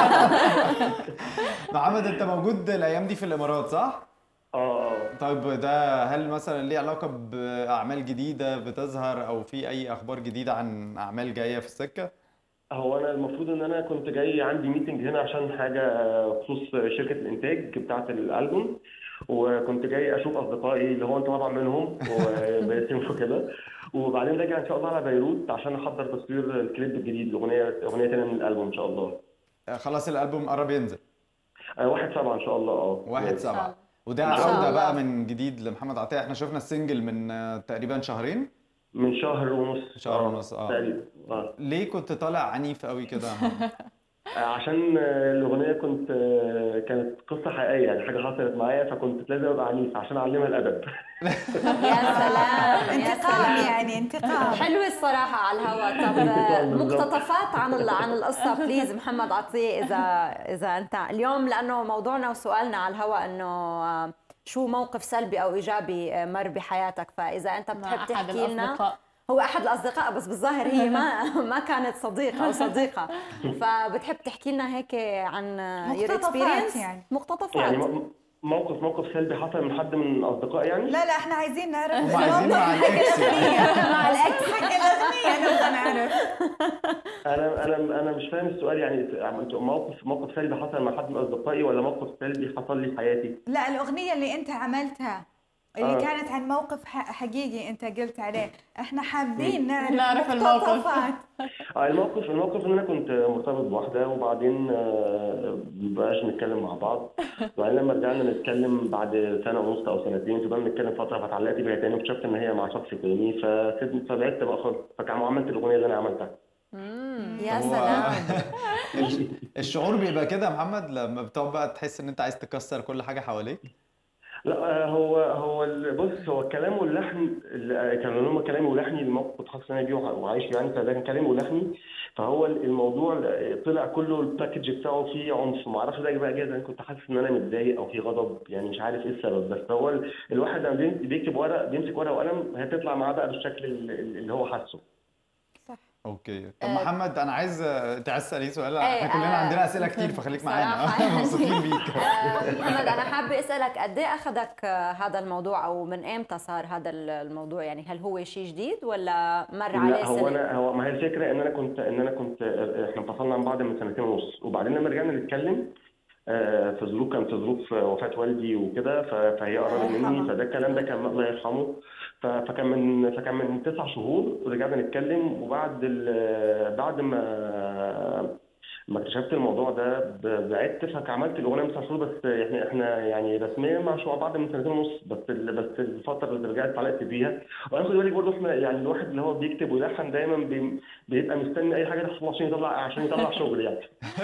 محمد انت موجود الايام دي في الامارات صح؟ اه اه طيب ده هل مثلا ليه علاقه باعمال جديده بتظهر او في اي اخبار جديده عن اعمال جايه في السكه؟ هو انا المفروض ان انا كنت جاي عندي ميتنج هنا عشان حاجه آه، بخصوص شركه الانتاج بتاعه الالبوم وكنت جاي اشوف اصدقائي اللي هو انت طبعا منهم وباسم وكده وبعدين راجع ان شاء الله على بيروت عشان احضر تصوير الكليب الجديد الاغنيه اغنيه تانيه من الالبوم ان شاء الله آه، خلاص الالبوم قرب ينزل آه، واحد سبعة ان شاء الله اه واحد شاء سبعة الله. وده إن شاء عودة الله. بقى من جديد لمحمد عطية احنا شفنا السنجل من آه، تقريبا شهرين من شهر ونص شهر ونص، آه. تقريبا اه ليه كنت طالع عنيف قوي كده يا محمد؟ عشان الاغنيه كنت كانت قصه حقيقيه يعني حاجه حصلت معايا فكنت لازم ابقى عنيف عشان اعلمها الادب يا سلام يا انتقام سلام يعني انتقام حلوة الصراحة على الهواء انتقام طب بالضبط. مقتطفات عن ال- عن القصة بليز محمد عطية إذا إذا أنت اليوم لأنه موضوعنا وسؤالنا على الهواء إنه آه، شو موقف سلبي أو إيجابي آه، مر بحياتك فإذا أنت مع بتحب احد تحكي لنا الاصدقاء هو احد الاصدقاء بس بالظاهر هي ما ما كانت صديق او صديقه فبتحب تحكي لنا هيك عن your مقتطفات experience؟ يعني. مقتطفات يعني م- موقف موقف سلبي حصل من حد من اصدقائي يعني لا لا احنا عايزين نعرف هم عايزين مع الاكس يعني. مع الاكس حق الاغنيه نبغى نعرف انا انا انا مش فاهم السؤال يعني انتوا موقف موقف سلبي حصل مع حد من اصدقائي ولا موقف سلبي حصل لي في حياتي لا الاغنيه اللي انت عملتها اللي آه. كانت عن موقف ح- حقيقي انت قلت عليه احنا حابين نعرف نعرف الموقف. مقتطفات. آه، الموقف الموقف ان انا كنت مرتبط بواحده وبعدين آه، مبقاش نتكلم مع بعض وبعدين لما رجعنا نتكلم بعد سنه ونص او سنتين فضلنا نتكلم فتره فتعلقت بيها تاني واكتشفت ان هي مع شخص تاني فسيبني فبعدت بقى خالص فكان عملت الاغنيه اللي انا عملتها يا هو سلام الش- الشعور بيبقى كده يا محمد لما بتقعد بقى تحس ان انت عايز تكسر كل حاجة حواليك لا آه، هو هو ال- بص هو الكلام واللحن ال- كانوا هم كلامي ولحني الموقف متخصص انا بيه وع- وعايش يعني فلكن كلامي ولحني فهو الموضوع طلع كله الباكج بتاعه فيه عنف ما اعرفش ده بقى جاي انا كنت حاسس ان انا متضايق او في غضب يعني مش عارف ايه السبب بس هو ال- الواحد لما بي- بيكتب ورق بيمسك ورقه وقلم هتطلع معاه بقى بالشكل ال- ال- اللي هو حاسه اوكي طب محمد انا عايز انت عايز تسالي سؤال إيه، احنا كلنا آه، عندنا اسئله كتير فخليك معانا صراحة يعني. مبسوطين بيك آه، محمد انا حابه اسالك قد ايه اخذك آه، هذا الموضوع او من امتى صار هذا الموضوع يعني هل هو شيء جديد ولا مر عليه لا هو سنه انا هو ما هي الفكره ان انا كنت ان انا كنت احنا انفصلنا عن بعض من سنتين ونص وبعدين لما رجعنا نتكلم آه، في ظروف كان في ظروف وفاه والدي وكده ف- فهي قربت مني يرحمها. فده الكلام ده كان الله يرحمه ف- فكان من فكان من تسع شهور رجعنا نتكلم وبعد ال- بعد ما ما اكتشفت الموضوع ده ب- بعدت فعملت الاغنيه من تسع شهور بس احنا احنا يعني رسميا مع مع بعض من سنتين ونص بس ال- بس الفتره اللي رجعت علقت فيها وانا خد بالك برضه احنا يعني الواحد اللي هو بيكتب ويلحن دايما بي- بيبقى مستني اي حاجه تحصل عشان يطلع عشان يطلع شغل يعني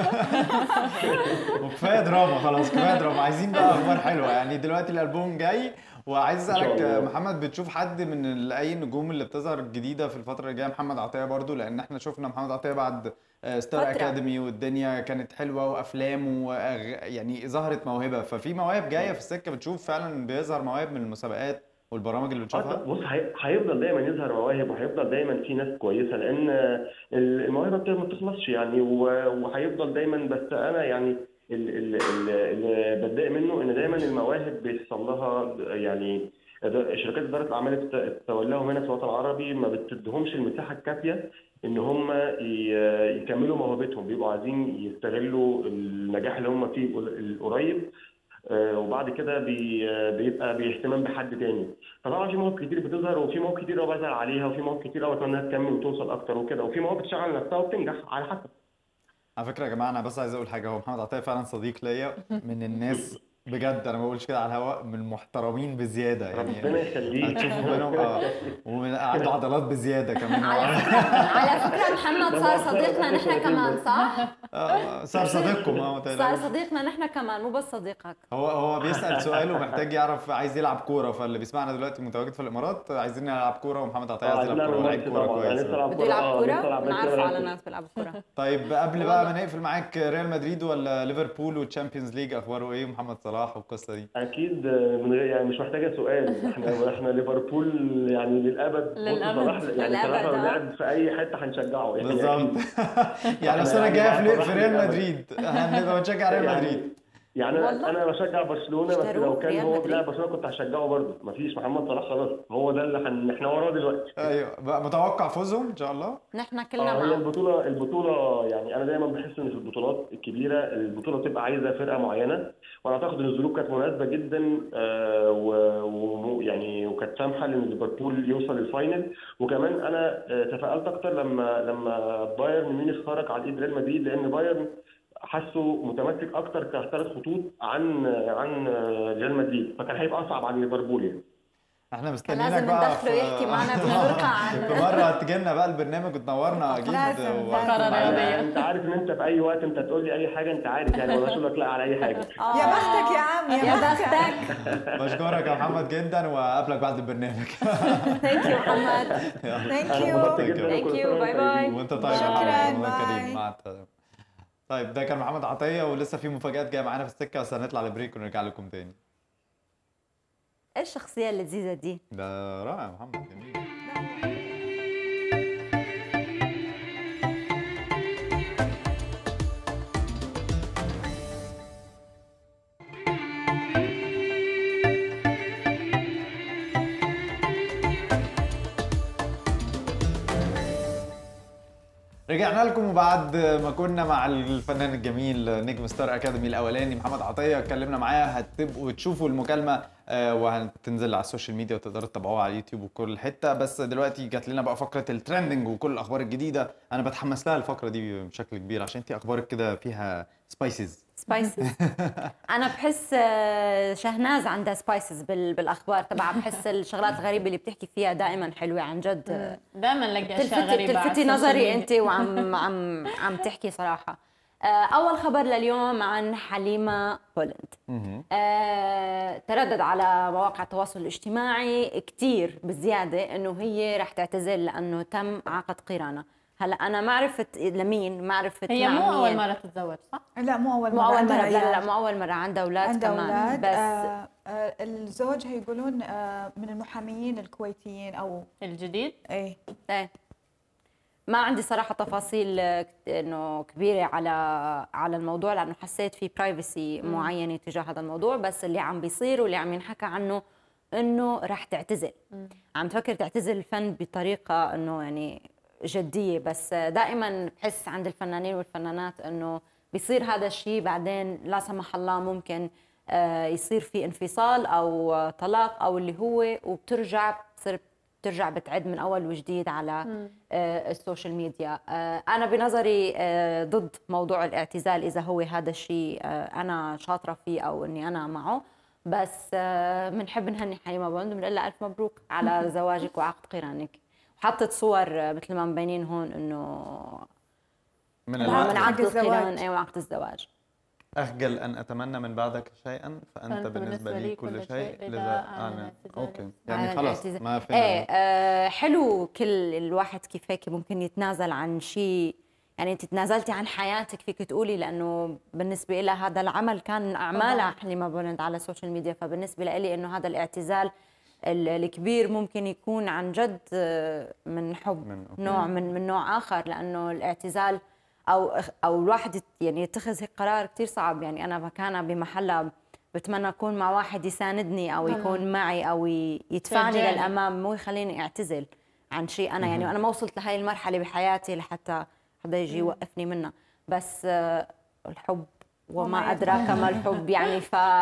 وكفايه دراما خلاص كفايه دراما عايزين بقى اخبار حلوه يعني دلوقتي الالبوم جاي وعايز إن شاء اسالك الله. محمد بتشوف حد من ال- اي النجوم اللي بتظهر جديده في الفتره اللي جايه محمد عطيه برضو لان احنا شفنا محمد عطيه بعد آه، ستار فترة. اكاديمي والدنيا كانت حلوه وافلام وأغ... يعني ظهرت موهبه ففي مواهب جايه في السكه بتشوف فعلا بيظهر مواهب من المسابقات والبرامج اللي آه، بنشوفها بص هي- هيفضل دايما يظهر مواهب وهيفضل دايما في ناس كويسه لان المواهب بت- ما بتخلصش يعني و- وهيفضل دايما بس انا يعني ال- ال- ال- اللي بتضايق منه ان دايما المواهب بيحصل لها يعني شركات اداره الاعمال الت- تولاهم هنا في الوطن العربي ما بتديهمش المساحه الكافيه ان هم ي- يكملوا موهبتهم بيبقوا عايزين يستغلوا النجاح اللي هم فيه القريب آه، وبعد كده بي آه، بيبقى باهتمام بحد تاني فطبعا في مواهب كتير بتظهر وفي مواهب كتير قوي بزعل عليها وفي مواهب كتير قوي اتمنى انها تكمل وتوصل اكتر وكده وفي مواهب بتشتغل نفسها وبتنجح على حسب على فكره يا جماعه انا بس عايز اقول حاجه هو محمد عطيه فعلا صديق ليا من الناس بجد انا ما بقولش كده على الهواء من المحترمين بزياده يعني ربنا يخليك هتشوفوا بينهم اه ومن عنده عضلات بزياده كمان على هو فكره على فكره محمد صار صديقنا نحن كمان صح؟ آه، صار صديقكم اه ما صار تقلقوش. صديقنا نحن كمان مو بس صديقك هو هو بيسال سؤال ومحتاج يعرف عايز يلعب كوره فاللي بيسمعنا دلوقتي متواجد في الامارات عايزين نلعب كوره ومحمد عطيه عايز يلعب كوره لعيب كوره كويس بده يلعب كوره بنعرف على ناس بيلعبوا كوره طيب قبل بقى ما نقفل معاك ريال مدريد ولا ليفربول والتشامبيونز ليج اخباره ايه محمد صلاح والقصه دي اكيد آه، من غير يعني مش محتاجه سؤال احنا احنا ليفربول يعني للابد بص للأبد. صلاح يعني للأبد، صلاح لو آه. لعب في اي حته هنشجعه يعني بالظبط أكيد. يعني السنه يعني الجايه في صلاح في ريال للأبد. مدريد هنبقى بنشجع ريال يعني- مدريد يعني انا والله؟ انا بشجع برشلونه بس اشتروه لو كان ريال هو مدريد؟ بيلعب برشلونه كنت هشجعه برضه مفيش محمد صلاح خلاص هو ده اللي هن... احنا وراه دلوقتي ايوه بقى متوقع فوزهم ان شاء الله نحن كلنا اه هي معه البطوله البطوله يعني انا دايما بحس ان في البطولات الكبيره البطوله بتبقى عايزه فرقه معينه وانا اعتقد ان الظروف كانت مناسبه جدا آه، و- و- يعني وكانت سامحه لان ليفربول يوصل للفاينل وكمان انا آه، تفائلت اكتر لما لما بايرن ميونخ خرج على ايد ريال مدريد لان بايرن حاسه متمسك اكتر كثلاث خطوط عن عن ريال مدريد فكان هيبقى اصعب عن ليفربول يعني احنا كان مستنيينك لازم بقى ندخله في- يحكي معنا بفرقه عن في مره تجي لنا بقى البرنامج وتنورنا اكيد لازم، و- لازم. فقرة رياضية. يعني انت عارف ان انت في اي وقت انت تقول لي اي حاجه انت عارف يعني ولا اقول لك لا على اي حاجه يا بختك يا عم يا يا بختك بختك بشكرك يا محمد جدا واقابلك بعد البرنامج ثانك يو محمد ثانك انا يو انبسطت Thank جدا you. وكل Thank you. سنة باي وانتم باي. طيبين. وانت طيب يا شكراً، محمد رمضان باي. كريم مع السلامه طيب ده كان محمد عطيه ولسه في مفاجات جايه معانا في السكه بس هنطلع لبريك ونرجع لكم تاني ايه الشخصيه اللذيذه دي؟ ده رائع محمد جميل رجعنا لكم وبعد ما كنا مع الفنان الجميل نجم ستار اكاديمي الاولاني محمد عطيه اتكلمنا معاه هتبقوا تشوفوا المكالمه آه، وهتنزل على السوشيال ميديا وتقدروا تتابعوها على اليوتيوب وكل حته بس دلوقتي جات لنا بقى فقره الترندنج وكل الاخبار الجديده انا بتحمس لها الفقره دي بشكل كبير عشان انت اخبارك كده فيها سبايسز سبايسز انا بحس آه، شهناز عندها سبايسز بالاخبار تبعها بحس الشغلات الغريبه اللي بتحكي فيها دائما حلوه عن جد آه، دائما نلاقي اشياء تلفتي غريبه على تلفتي السوشيال نظري ميديا. انت وعم عم عم تحكي صراحه آه، اول خبر لليوم عن حليمه بولند آه، تردد على مواقع التواصل الاجتماعي كثير بزياده انه هي رح تعتزل لانه تم عقد قرانه هلا انا ما عرفت لمين ما عرفت هي مع مو اول مين. مره تتزوج صح؟ لا مو اول مو مره اول عندها مره لا لا, لا عيال. مو اول مره عندها اولاد عندها كمان اولاد بس آه آه الزوج هيقولون آه من المحاميين الكويتيين او الجديد ايه ايه ما عندي صراحه تفاصيل آه، كت- انه كبيره على على الموضوع لانه حسيت في برايفسي معينه تجاه هذا الموضوع بس اللي عم بيصير واللي عم ينحكى عنه انه رح تعتزل عم تفكر تعتزل الفن بطريقه انه يعني جديه بس دائما بحس عند الفنانين والفنانات انه بيصير هذا الشيء بعدين لا سمح الله ممكن آه، يصير في انفصال او آه، طلاق او اللي هو وبترجع بتصير بترجع بتعد من اول وجديد على آه، السوشيال ميديا آه، انا بنظري آه، ضد موضوع الاعتزال اذا هو هذا الشيء آه، انا شاطره فيه او اني انا معه بس بنحب نهني حليمه بوند بنقول لها الف مبروك على زواجك وعقد قرانك وحطت صور آه، مثل ما مبينين هون انه من لا، من الوقت عقد الزواج. القران ايوه عقد الزواج أخجل أن أتمنى من بعدك شيئا فأنت بالنسبة لي كل شيء لذا أنا أوكي يعني على خلاص الاعتزال. ما ايه فينا آه حلو كل الواحد كيف هيك ممكن يتنازل عن شيء يعني انت تنازلتي عن حياتك فيك تقولي لانه بالنسبه لها هذا العمل كان من اعمالها حليمه بولند على السوشيال ميديا فبالنسبه لي انه هذا الاعتزال ال- الكبير ممكن يكون عن جد آه، من حب من- أوكي. نوع من من نوع اخر لانه الاعتزال او او الواحد يت- يعني يتخذ هيك قرار كثير صعب يعني انا مكانها بمحلها بتمنى اكون مع واحد يساندني او يكون معي او ي- يدفعني يشجعني. للامام مو يخليني اعتزل عن شيء انا يعني انا ما وصلت لهي المرحله بحياتي لحتى حدا يجي يوقفني منها بس آه، الحب وما وما ادراك ما الحب يعني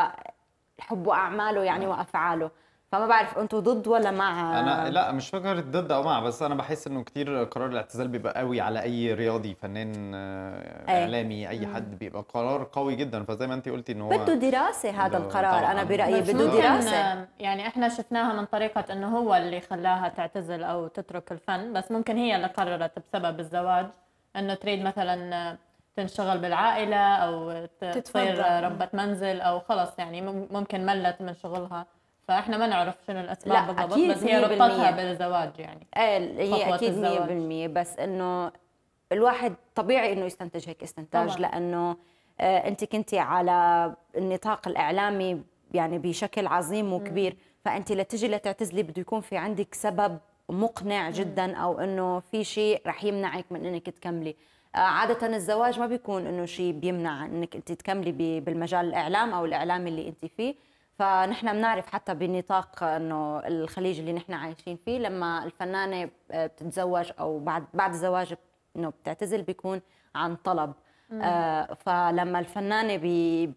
فالحب واعماله يعني وافعاله فما بعرف انتم ضد ولا مع انا لا مش فكره ضد او مع بس انا بحس انه كتير قرار الاعتزال بيبقى قوي على اي رياضي فنان آه، أي. اعلامي اي حد بيبقى قرار قوي جدا فزي ما انت قلتي ان هو بده دراسه هذا ده القرار طبعاً. انا برايي بس بده ممكن، دراسه آه، يعني احنا شفناها من طريقة انه هو اللي خلاها تعتزل او تترك الفن بس ممكن هي اللي قررت بسبب الزواج انه تريد مثلا آه، تنشغل بالعائلة او ت- تصير تتفضل. آه، ربة منزل او خلص يعني مم- ممكن ملت من شغلها فاحنا ما نعرف شنو الاسباب لا، بالضبط أكيد بس هي 100%. ربطتها بالزواج يعني ايه هي خطوة اكيد 100% الزواج. بس انه الواحد طبيعي انه يستنتج هيك استنتاج طبعاً. لانه آه، انت كنتي على النطاق الاعلامي يعني بشكل عظيم وكبير فانت لتجي لتعتزلي بده يكون في عندك سبب مقنع جدا او انه في شيء رح يمنعك من انك تكملي آه، عادة الزواج ما بيكون انه شيء بيمنع انك انت تكملي ب- بالمجال الاعلام او الاعلام اللي انت فيه فنحن بنعرف حتى بنطاق انه الخليج اللي نحن عايشين فيه لما الفنانه بتتزوج او بعد بعد الزواج انه بتعتزل بيكون عن طلب آه فلما الفنانه بي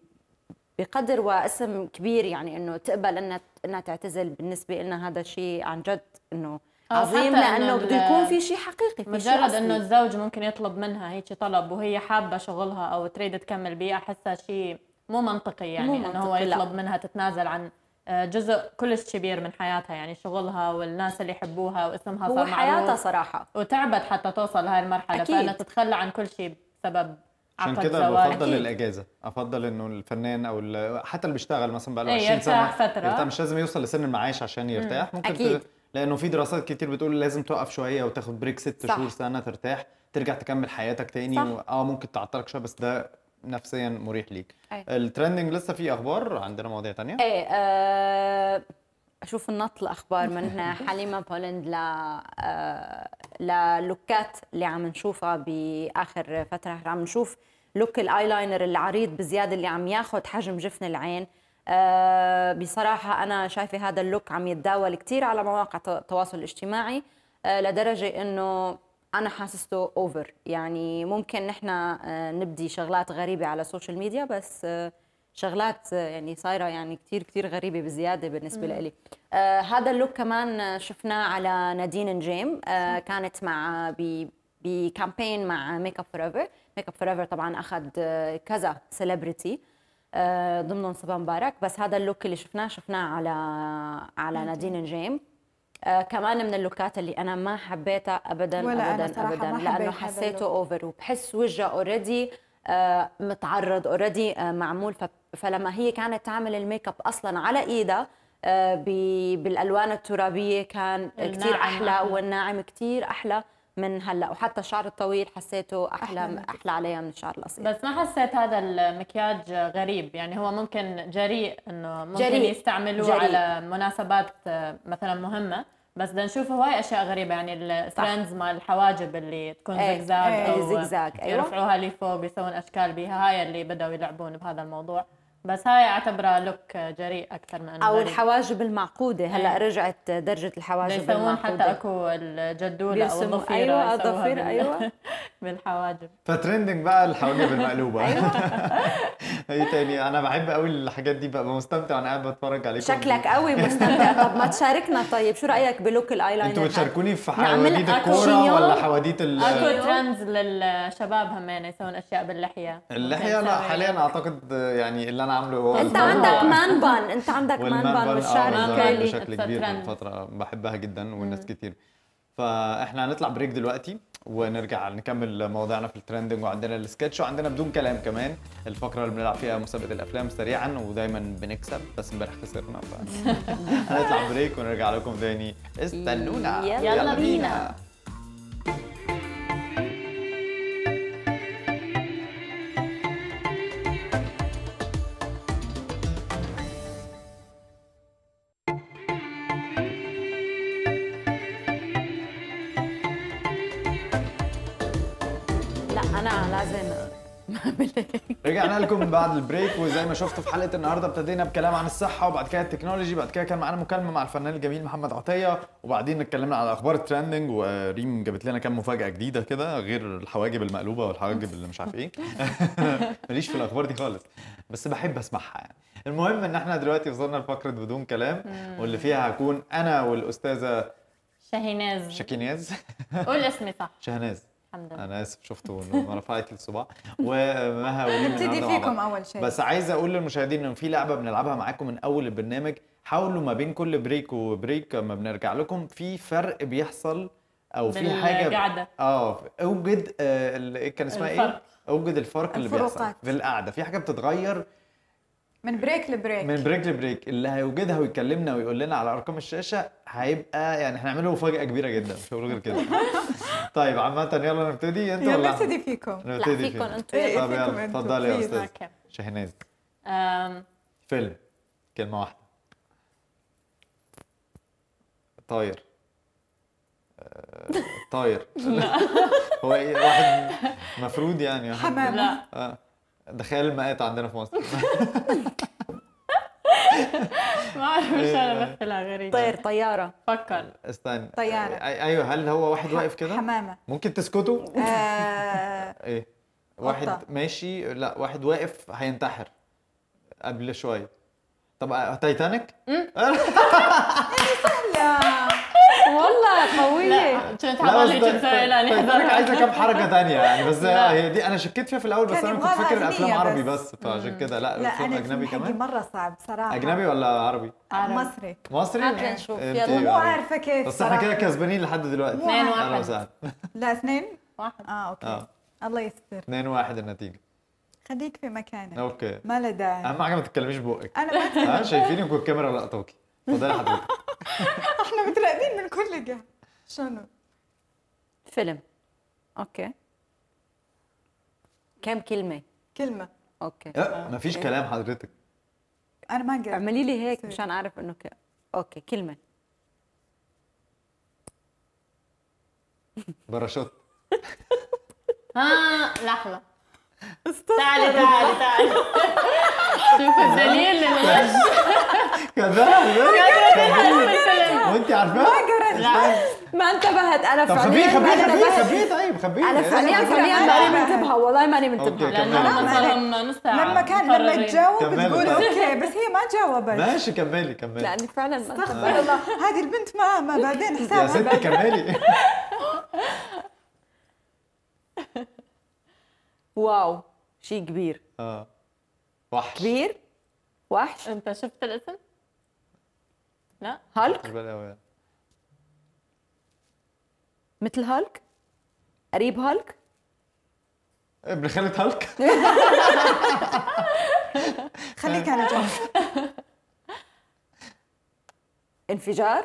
بقدر واسم كبير يعني انه تقبل انها انها تعتزل بالنسبه لنا هذا شيء عن جد انه أو عظيم حتى إنه لانه ال- بده يكون في شيء حقيقي في شيء مجرد انه أصلي. الزوج ممكن يطلب منها هيك طلب وهي حابه شغلها او تريد تكمل بيه احسها شيء مو منطقي يعني مو انه هو منطقي، لا. يطلب منها تتنازل عن آه، جزء كلش كبير من حياتها يعني شغلها والناس اللي يحبوها واسمها هو صار حياتها معروف صراحه وتعبت حتى توصل لهي المرحله أكيد. فانها تتخلى عن كل شيء بسبب عشان عقد كده زواج بفضل أكيد. الاجازه افضل انه الفنان او ال- حتى اللي بيشتغل مثلا بقى له إيه، 20 سنه يرتاح فترة. يرتاح مش لازم يوصل لسن المعاش عشان يرتاح ممكن أكيد. ت... لانه في دراسات كتير بتقول لازم توقف شويه وتاخد بريك ست صح. شهور سنه ترتاح ترجع تكمل حياتك تاني صح. و... اه ممكن تعطلك شويه بس ده نفسيا مريح ليك أي. الترندنج لسه في اخبار عندنا مواضيع تانية ايه آه، اشوف النط الاخبار من حليمه بولند ل آه، للوكات اللي عم نشوفها باخر فتره عم نشوف لوك الايلاينر العريض بزياده اللي عم ياخذ حجم جفن العين آه، بصراحه انا شايفه هذا اللوك عم يتداول كثير على مواقع الت- التواصل الاجتماعي آه، لدرجه انه انا حاسسته اوفر يعني ممكن نحن آه، نبدي شغلات غريبه على السوشيال ميديا بس آه، شغلات آه، يعني صايره يعني كثير كثير غريبه بزياده بالنسبه لي آه هذا اللوك كمان آه، شفناه على نادين نجيم آه كانت مع ب بكامبين مع ميك اب فور ايفر ميك اب فور ايفر طبعا اخذ آه، كذا سيلبرتي آه ضمنهم صبا مبارك بس هذا اللوك اللي شفناه شفناه على على نادين نجيم آه كمان من اللوكات اللي انا ما حبيتها ابدا ولا أنا ابدا صراحة ابدا ما لانه حبيت هذا حسيته اللوك. اوفر وبحس وجهها اوريدي آه، متعرض اوريدي معمول ف- فلما هي كانت تعمل الميك اب اصلا على ايدها آه، ب- بالالوان الترابيه كان كثير الناعم احلى أحلى. والناعم كثير احلى من هلا وحتى الشعر الطويل حسيته احلى أحلى من احلى, عليها من الشعر القصير بس ما حسيت هذا المكياج غريب يعني هو ممكن جريء انه ممكن جريء. يستعملوه جريء. على مناسبات آه، مثلا مهمه بس بدنا نشوف هواي اشياء غريبه يعني الترندز مال الحواجب اللي تكون إيه، زجزاج إيه، او زجزاج، أيوة. يرفعوها لفوق يسوون اشكال بها هاي اللي بداوا يلعبون بهذا الموضوع بس هاي اعتبرها لوك جريء اكثر من انه او غريب. الحواجب المعقوده هلا إيه. رجعت درجه الحواجب يسوون حتى المعقوده اكو الجدوله او بيرسموا- الضفيره أيوة، يسووها الضفيرة، بال- أيوة. فترندنج بالحواجب بقى الحواجب المقلوبه ايه تاني انا بحب قوي الحاجات دي ببقى مستمتع وانا قاعد بتفرج عليكم شكلك قوي مستمتع طب ما تشاركنا طيب شو رايك بلوك الايلاينر انتوا هذا؟ بتشاركوني في نعمل حواديت أكو الكوره شينيون؟ ولا حواديت ال- اكو ترندز للشباب همين يسوون اشياء باللحيه اللحيه ممكن لا نسوي- حاليا اعتقد يعني اللي انا عامله هو انت الفرو. عندك مان بان انت عندك مان والمان بان بان والشعر اه ظهر الكيرلي بشكل It's a كبير trend. من فتره بحبها جدا والناس كتير فاحنا هنطلع بريك دلوقتي ونرجع نكمل مواضيعنا في الترندنج وعندنا السكتش وعندنا بدون كلام كمان الفقره اللي بنلعب فيها مسابقه الافلام سريعا ودايما بنكسب بس امبارح خسرنا ف هنطلع بريك ونرجع لكم تاني استنونا يلا يلا بينا. لا انا لازم اعمل هيك رجعنا لكم من بعد البريك وزي ما شفتوا في حلقه النهارده ابتدينا بكلام عن الصحه وبعد كده التكنولوجي بعد كده كان معانا مكالمه مع الفنان الجميل محمد عطيه وبعدين اتكلمنا على اخبار الترندنج وريم جابت لنا كام مفاجاه جديده كده غير الحواجب المقلوبه والحواجب اللي مش عارف ايه ماليش في الاخبار دي خالص بس بحب اسمعها يعني المهم ان احنا دلوقتي وصلنا لفقره بدون كلام واللي فيها هكون انا والاستاذه شاهيناز شاكينياز قول اسمي صح شهناز الحمد لله انا اسف شفتوا انه ما رفعت الصباع ومها وريم نبتدي النهارده مع فيكم بعض. اول شيء بس عايز اقول للمشاهدين ان في لعبه بنلعبها معاكم من اول البرنامج حاولوا ما بين كل بريك وبريك لما بنرجع لكم في فرق بيحصل او في حاجه بالقعدة. اه اوجد آه ال- إيه كان اسمها ايه الفرق. اوجد الفرق اللي بيحصل الفروقات. في القعده في حاجه بتتغير من بريك لبريك من بريك لبريك اللي هيوجدها ويكلمنا ويقول لنا على ارقام الشاشه هيبقى يعني هنعمله مفاجاه كبيره جدا مش هقول غير كده طيب عامه يلا نبتدي انت يلا ولا نبتدي فيكم لا نبتدي فيكم فين؟ انتوا إيه، طب فيكم يلا انتوا، اتفضلي يا please. استاذ اوكي شاهناز أم، فيلم كلمة واحدة طاير آه، طاير هو ايه واحد مفروض يعني واحد- حمام لا آه. ده خيال المآت عندنا في مصر ما اعرف ايش إيه. انا مثلها غريب طير طياره فكر استنى طيارة. أي- ايوه هل هو واحد واقف كده حمامة ممكن تسكتوا آه، ايه واحد قطة. ماشي لا واحد واقف هينتحر قبل شويه طب آه، تايتانيك لا والله قويه لا كنت لا بس حاول هيك ده- تسوي لاني تايتانيك عايزه كام حركه تانية يعني بس لا. هي دي انا شكيت فيها في الاول بس كان انا كنت يبغالها فاكر الافلام أغنية عربي بس. بس فعشان كده لا لا الفيلم انا اجنبي الفيلم حقي كمان مره صعب صراحه اجنبي ولا عربي عربي. مصري مصري هات نشوف، انت يلا. مو عربي. عارفه كيف بس احنا كده صراحة. كسبانين لحد دلوقتي مو اثنين عارفة. اهلا واحد وسهلا لا اثنين واحد اه اوكي اه الله يستر 2 1 النتيجه خليك في مكانك اوكي ما له داعي اهم حاجه ما تتكلميش ببقك انا ما ها شايفينك والكاميرا لقطوكي اتفضلي حضرتك احنا متراقبين من كل جهه شنو فيلم اوكي كم كلمه كلمه اوكي لا مفيش كلام حضرتك انا ما قلت اعملي لي هيك سوري. مشان اعرف انه ك... اوكي كلمه باراشوت ها لحظة تعالي تعالي تعالي شوف الدليل للغش كذاب الفيلم. وانت عارفاه لا ما انتبهت انا طب فعليا خبيه خبيه أنا خبيه انتبهت. خبيه طيب خبيه انا فعليا فعليا ماني منتبهه والله ماني منتبهه أوكي. لانه كملي. صار نص ساعة لما كان لما مقررين. تجاوب كملي تقول طيب. اوكي بس هي ما جاوبت ماشي كملي كملي لاني فعلا ما انتبهت استغفر الله هذه البنت ما ما بعدين يا حسابها ستي كملي واو شيء كبير اه وحش كبير وحش انت شفت الاسم؟ لا هالك خد بالي أوي. مثل هالك قريب هالك ابن خالة هالك خليك على جنب انفجار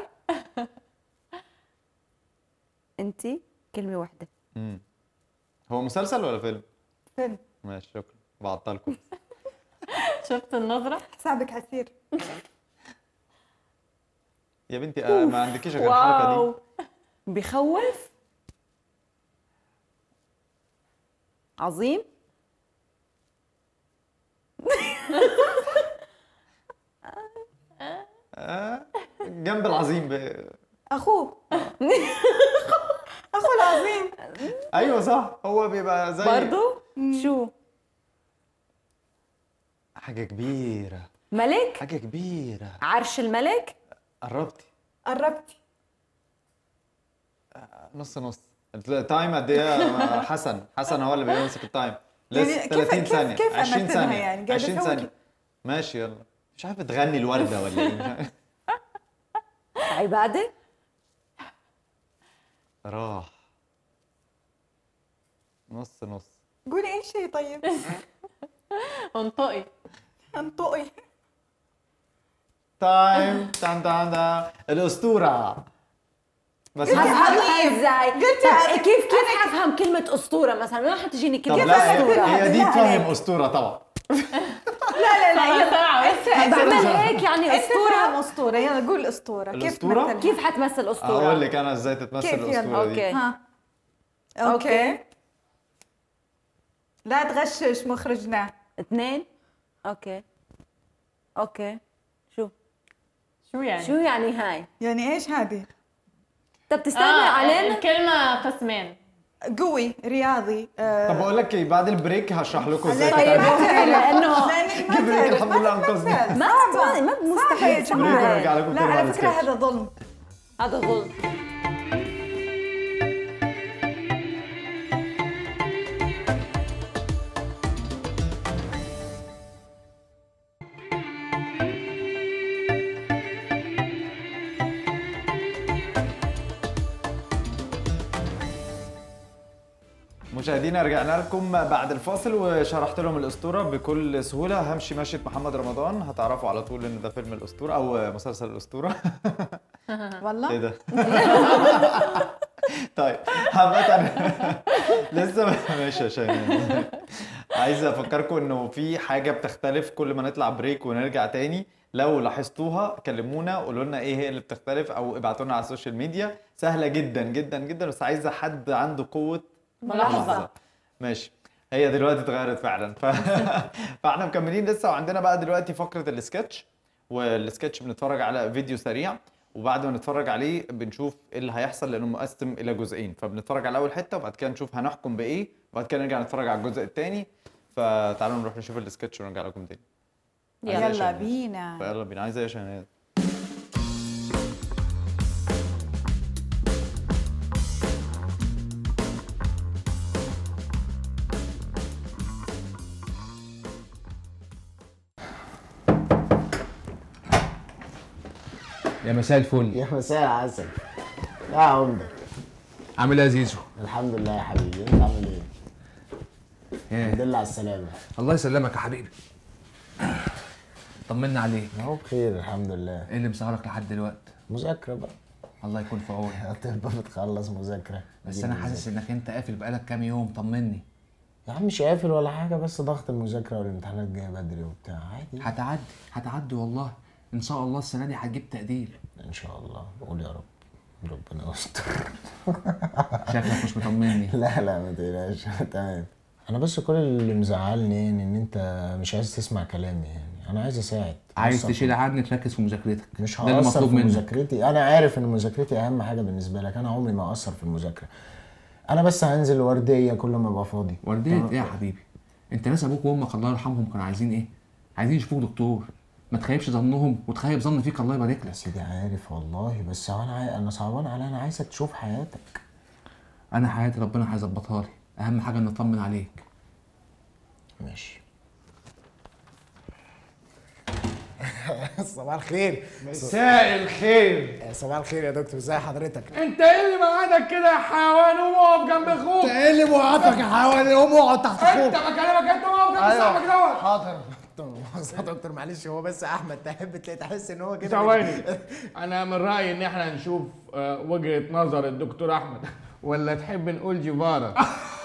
انت كلمه واحده هو مسلسل ولا فيلم؟ فيلم ماشي شكرا بعطلكم شفت النظرة؟ حسابك عسير يا بنتي آه ما عندكيش غير الحركة دي واو بخوف عظيم آه جنب العظيم ب... اخوه اخوه العظيم ايوه صح هو بيبقى زي برضو شو حاجة كبيرة ملك حاجة كبيرة عرش الملك قربتي قربتي نص نص التايم قد ايه يا حسن حسن هو اللي بيمسك التايم لسه يعني كيف- 30 كيف- ثانية كيف 20 أمثلها ثانية يعني؟ قاعدة 20 أسوي ثانية ماشي يلا مش عارفة تغني الوردة ولا ايه مش عارف. عباده راح نص نص قولي اي شيء طيب انطقي انطقي تايم تان تان تان الاسطورة بس افهمها ازاي قلت طب عادي. كيف كيف حفهم كلمه اسطوره مثلا من وين حتجيني طب كلمه لا اسطوره هي, هي دي بالله تفهم عليك. اسطورة طبعا لا لا لا ساعة بس بعمل هيك يعني اسطورة اسطوره اسطورة يلا قول اسطورة كيف الأسطورة؟ تمثلها؟ كيف حتمثل اسطوره اقول لك انا ازاي تتمثل كيف يلا؟ الاسطورة دي اوكي ها أوكي. اوكي لا تغشش مخرجنا اثنين اوكي اوكي شو شو يعني؟ شو يعني هاي يعني ايش هذه؟ طب تستهبل آه علينا الكلمة قسمين قوي رياضي آه، طب اقول لك ايه بعد البريك هشرح لكم ازاي طيب، تتعمل اوكي لانه لانك ما جبريل تعرف الحمد لله أنقذني. تتمثل. ما صعبة. ما صعبة يا مستحيل جماعة نرجع لكم لا تاني على بعد فكرة السكتش. هذا ظلم هذا ظلم مشاهدينا رجعنا لكم بعد الفاصل وشرحت لهم الاسطوره بكل سهوله همشي مشيه محمد رمضان هتعرفوا على طول ان ده فيلم الاسطوره او مسلسل الاسطوره ايه والله ده طيب عامة لسه ماشي يا شيماء عايز افكركم انه في حاجه بتختلف كل ما نطلع بريك ونرجع تاني لو لاحظتوها كلمونا قولوا لنا ايه هي اللي بتختلف او ابعتوا لنا على السوشيال ميديا سهله جدا جدا جدا بس عايزه حد عنده قوه ملاحظة ماشي هي دلوقتي اتغيرت فعلا ف... فاحنا مكملين لسه وعندنا بقى دلوقتي فقره السكتش والسكتش بنتفرج على فيديو سريع وبعد ما نتفرج عليه بنشوف ايه اللي هيحصل لانه مقسم الى جزئين فبنتفرج على اول حته وبعد كده نشوف هنحكم بايه وبعد كده نرجع نتفرج على الجزء الثاني فتعالوا نروح نشوف السكتش ونرجع لكم تاني عايزة إيه يا يلا شيماء؟ بينا فيلا بينا عايزه ايه يا شهناز يا مساء الفل يا مساء العسل يا عمدة عامل ايه يا زيزو الحمد لله يا حبيبي انت عامل ايه؟ الحمد ايه لله على السلامة الله يسلمك يا حبيبي طمنا عليك اهو بخير الحمد لله ايه اللي مسهرك لحد دلوقتي مذاكرة بقى الله يكون في عونك هتبقى بتخلص مذاكرة بس دي انا مذاكرة. حاسس انك انت قافل بقالك كام يوم طمني يا عم مش قافل ولا حاجة بس ضغط المذاكرة والامتحانات جاية بدري وبتاع عادي هتعدي هتعدي والله ان شاء الله السنه دي هتجيب تقدير ان شاء الله قول يا رب ربنا يستر شكلك مش مطمني لا لا ما تقلقش تمام انا بس كل اللي مزعلني يعني ان انت مش عايز تسمع كلامي يعني انا عايز اساعد عايز بس تشيل عني تركز في مذاكرتك مش ده اللي هقصر مطلوب في منك مذاكرتي انا عارف ان مذاكرتي اهم حاجه بالنسبه لك انا عمري ما اقصر في المذاكره انا بس هنزل ورديه كل ما ابقى فاضي ورديه ايه يا حبيبي انت ناس ابوك وامك الله يرحمهم كانوا عايزين ايه عايزين يشوفوك دكتور ما تخيبش ظنهم وتخيب ظن فيك الله يبارك يا لك سيدي عارف والله بس انا عاي... انا صعبان عليا انا عايزك تشوف حياتك انا حياتي ربنا هيظبطها لي اهم حاجه ان اطمن عليك ماشي صباح الخير مساء الخير صباح الخير يا دكتور ازي حضرتك انت ايه اللي مقعدك كده يا حيوان قوم اقف جنب اخوك ايه اللي موقفك يا حيوان قوم اقعد تحت انت اخوك بكلمك انت واقف جنب صاحبك دوت حاضر مؤاخذة يا دكتور معلش هو بس احمد تحب تلاقي تحس ان هو كده ثواني انا من رايي ان احنا نشوف آه، وجهه نظر الدكتور احمد ولا تحب نقول جيفارا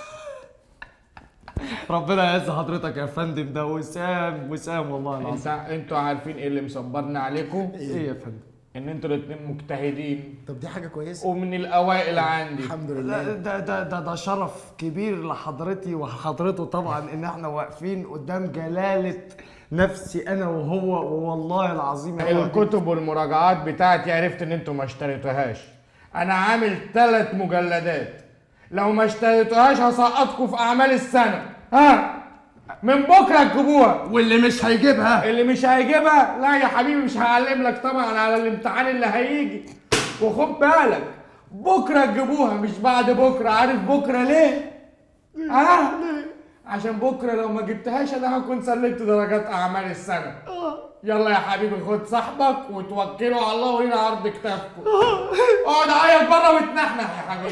ربنا يعز حضرتك يا فندم ده وسام وسام والله العظيم انت انتوا عارفين ايه اللي مصبرنا عليكم ايه يا فندم ان انتوا الاتنين مجتهدين طب دي حاجه كويسه ومن الاوائل عندي الحمد ده لله ده ده ده, ده شرف كبير لحضرتي وحضرته طبعا ان احنا واقفين قدام جلاله نفسي انا وهو والله العظيم يا فندم. الكتب والمراجعات بتاعتي عرفت ان انتوا ما اشتريتوهاش انا عامل ثلاث مجلدات لو ما اشتريتوهاش هسقطكم في اعمال السنه ها من بكره تجيبوها واللي مش هيجيبها اللي مش هيجيبها لا يا حبيبي مش هعلم لك طبعا على الامتحان اللي هيجي وخد بالك بكره تجيبوها مش بعد بكره عارف بكره ليه؟ ها؟ عشان بكره لو ما جبتهاش انا هكون سلمت درجات اعمال السنه يلا يا حبيبي خد صاحبك وتوكلوا على الله وهنا عرض كتافكم اقعد عيط بره واتنحنح يا حبيبي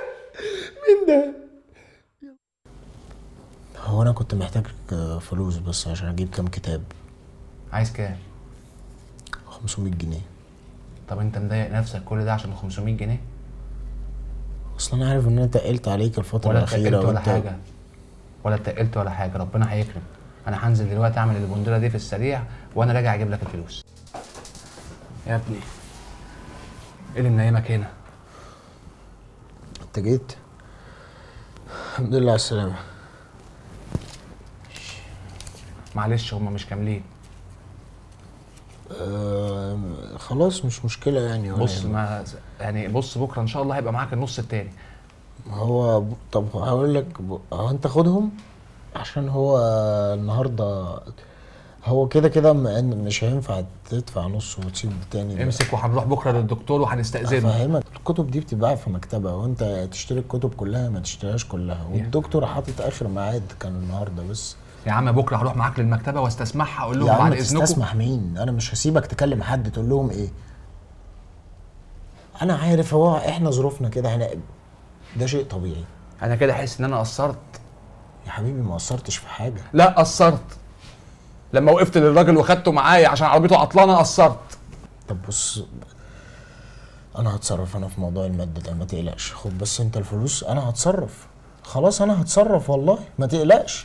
هو انا كنت محتاج فلوس بس عشان اجيب كام كتاب عايز كام؟ 500 جنيه طب انت مضايق نفسك كل ده عشان 500 جنيه؟ اصل انا عارف ان انا تقلت عليك الفتره ولا اتقلت الاخيره ولا وأنت- حاجه ولا اتقلت ولا حاجه ربنا هيكرم انا هنزل دلوقتي اعمل البندوره دي في السريع وانا راجع اجيب لك الفلوس يا ابني ايه اللي منيمك هنا انت جيت الحمد لله على السلامه معلش هما مش كاملين آه خلاص مش مشكله يعني ولا بص يهمك. ما يعني بص بكره ان شاء الله هيبقى معاك النص التاني هو ب- طب هقول لك ب- هو انت خدهم عشان هو النهارده هو كده كده م- إن مش هينفع تدفع نص وتسيب التاني ده. امسك وهنروح بكره للدكتور وهنستأذنه افهمك الكتب دي بتتباع في مكتبه وانت تشتري الكتب كلها ما تشتريهاش كلها والدكتور حاطط اخر ميعاد كان النهارده بس يا عم بكره هروح معاك للمكتبه واستسمحها اقول يا لهم عم بعد اذنكم تستسمح مين انا مش هسيبك تكلم حد تقول لهم ايه انا عارف هو احنا ظروفنا كده احنا ده شيء طبيعي انا كده احس ان انا قصرت يا حبيبي ما قصرتش في حاجه لا قصرت لما وقفت للراجل وخدته معايا عشان عربيته عطلانه قصرت طب بص انا هتصرف انا في موضوع المادة ده ما تقلقش خد بس انت الفلوس انا هتصرف خلاص انا هتصرف والله ما تقلقش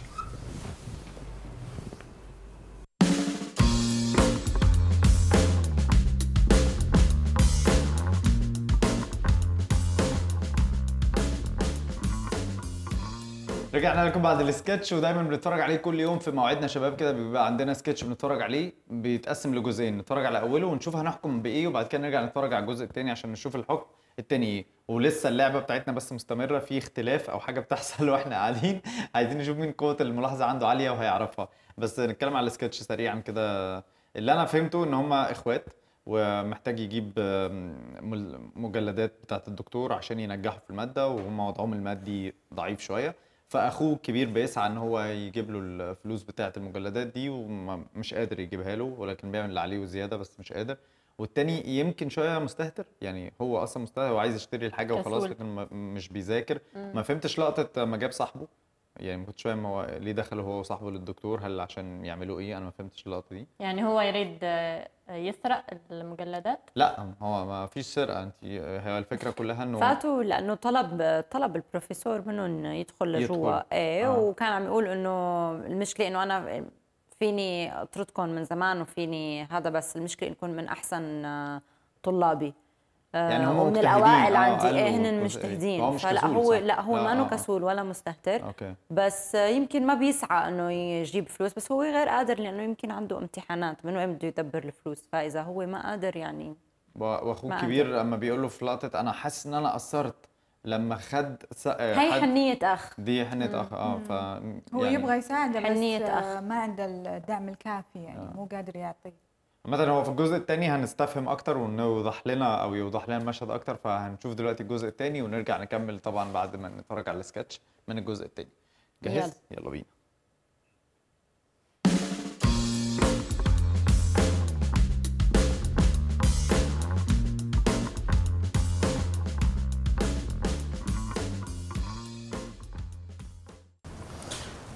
رجعنا لكم بعد السكتش ودايما بنتفرج عليه كل يوم في موعدنا شباب كده بيبقى عندنا سكتش بنتفرج عليه بيتقسم لجزئين نتفرج على اوله ونشوف هنحكم بايه وبعد كده نرجع نتفرج على الجزء الثاني عشان نشوف الحكم التاني ايه ولسه اللعبه بتاعتنا بس مستمره في اختلاف او حاجه بتحصل واحنا قاعدين عايزين نشوف مين قوه الملاحظه عنده عاليه وهيعرفها بس نتكلم على السكتش سريعا كده اللي انا فهمته ان هما اخوات ومحتاج يجيب آم، مل- مجلدات بتاعت الدكتور عشان ينجحوا في الماده وهم وضعهم المادي ضعيف شويه فاخوه الكبير بيسعى ان هو يجيب له الفلوس بتاعه المجلدات دي ومش قادر يجيبها له ولكن بيعمل اللي عليه وزياده بس مش قادر والتاني يمكن شويه مستهتر يعني هو اصلا مستهتر وعايز يشتري الحاجه وخلاص كسول. لكن ما- مش بيذاكر ما فهمتش لقطه لما جاب صاحبه يعني ما كنتش فاهم هو ليه دخل هو وصاحبه للدكتور هل عشان يعملوا ايه انا ما فهمتش اللقطه دي يعني هو يريد آه، يسرق المجلدات لا هو ما فيش سرقه انت هي الفكره كلها انه فاتوا لانه طلب طلب البروفيسور منه انه يدخل لجوا يدخل. ايه آه. وكان عم يقول انه المشكله انه انا فيني اطردكم من زمان وفيني هذا بس المشكله انكم من احسن آه، طلابي آه، يعني هم ومن مجتهدين. الاوائل آه، عندي قالوا ايه جزء هن إيه. مجتهدين فهو مش فلا كسول، هو صح؟ لا هو آه، ما آه، انه آه. كسول ولا مستهتر اوكي بس آه، يمكن ما بيسعى انه يجيب فلوس بس هو غير قادر لانه يمكن عنده امتحانات من وين بده يدبر الفلوس فاذا هو ما قادر يعني و- واخوه ما الكبير اما بيقول له في لقطه انا حاسس ان انا قصرت لما خد س... هي حد- حنيه اخ دي حنة اخ اه ف هو يعني يبغى يساعده بس حنية آه، أخ. ما عنده الدعم الكافي يعني مو قادر يعطيه مثلا هو في الجزء الثاني هنستفهم اكتر ونوضح لنا او يوضح لنا المشهد اكتر فهنشوف دلوقتي الجزء الثاني ونرجع نكمل طبعا بعد ما نتفرج على السكتش من الجزء الثاني جاهز يلا بينا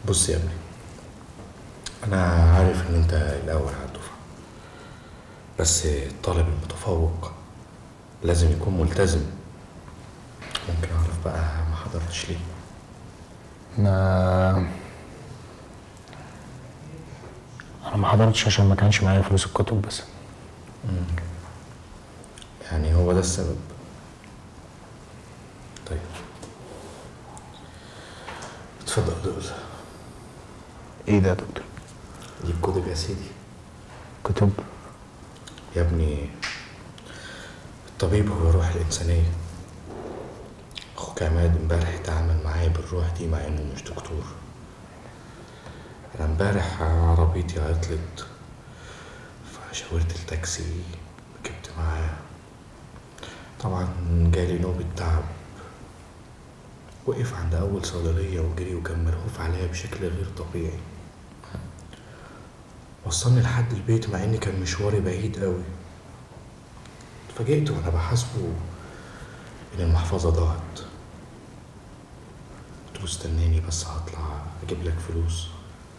بص يا ابني انا عارف ان انت الاول على الدفعه بس الطالب المتفوق لازم يكون ملتزم ممكن اعرف بقى ما حضرتش ليه انا انا ما حضرتش عشان ما كانش معايا فلوس الكتب بس يعني هو ده السبب طيب اتفضل دول ايه ده يا دكتور دي الكتب يا سيدي كتب يا ابني الطبيب هو روح الإنسانية أخوك عماد امبارح اتعامل معايا بالروح دي مع إنه مش دكتور أنا امبارح عربيتي عطلت فشاورت التاكسي ركبت معاه طبعا جالي نوبة تعب وقف عند أول صيدلية وجري وكان مرهوف عليا بشكل غير طبيعي وصلني لحد البيت مع إن كان مشواري بعيد قوي اتفاجئت وأنا بحاسبه إن المحفظة ضاعت قلت له استناني بس هطلع أجيب لك فلوس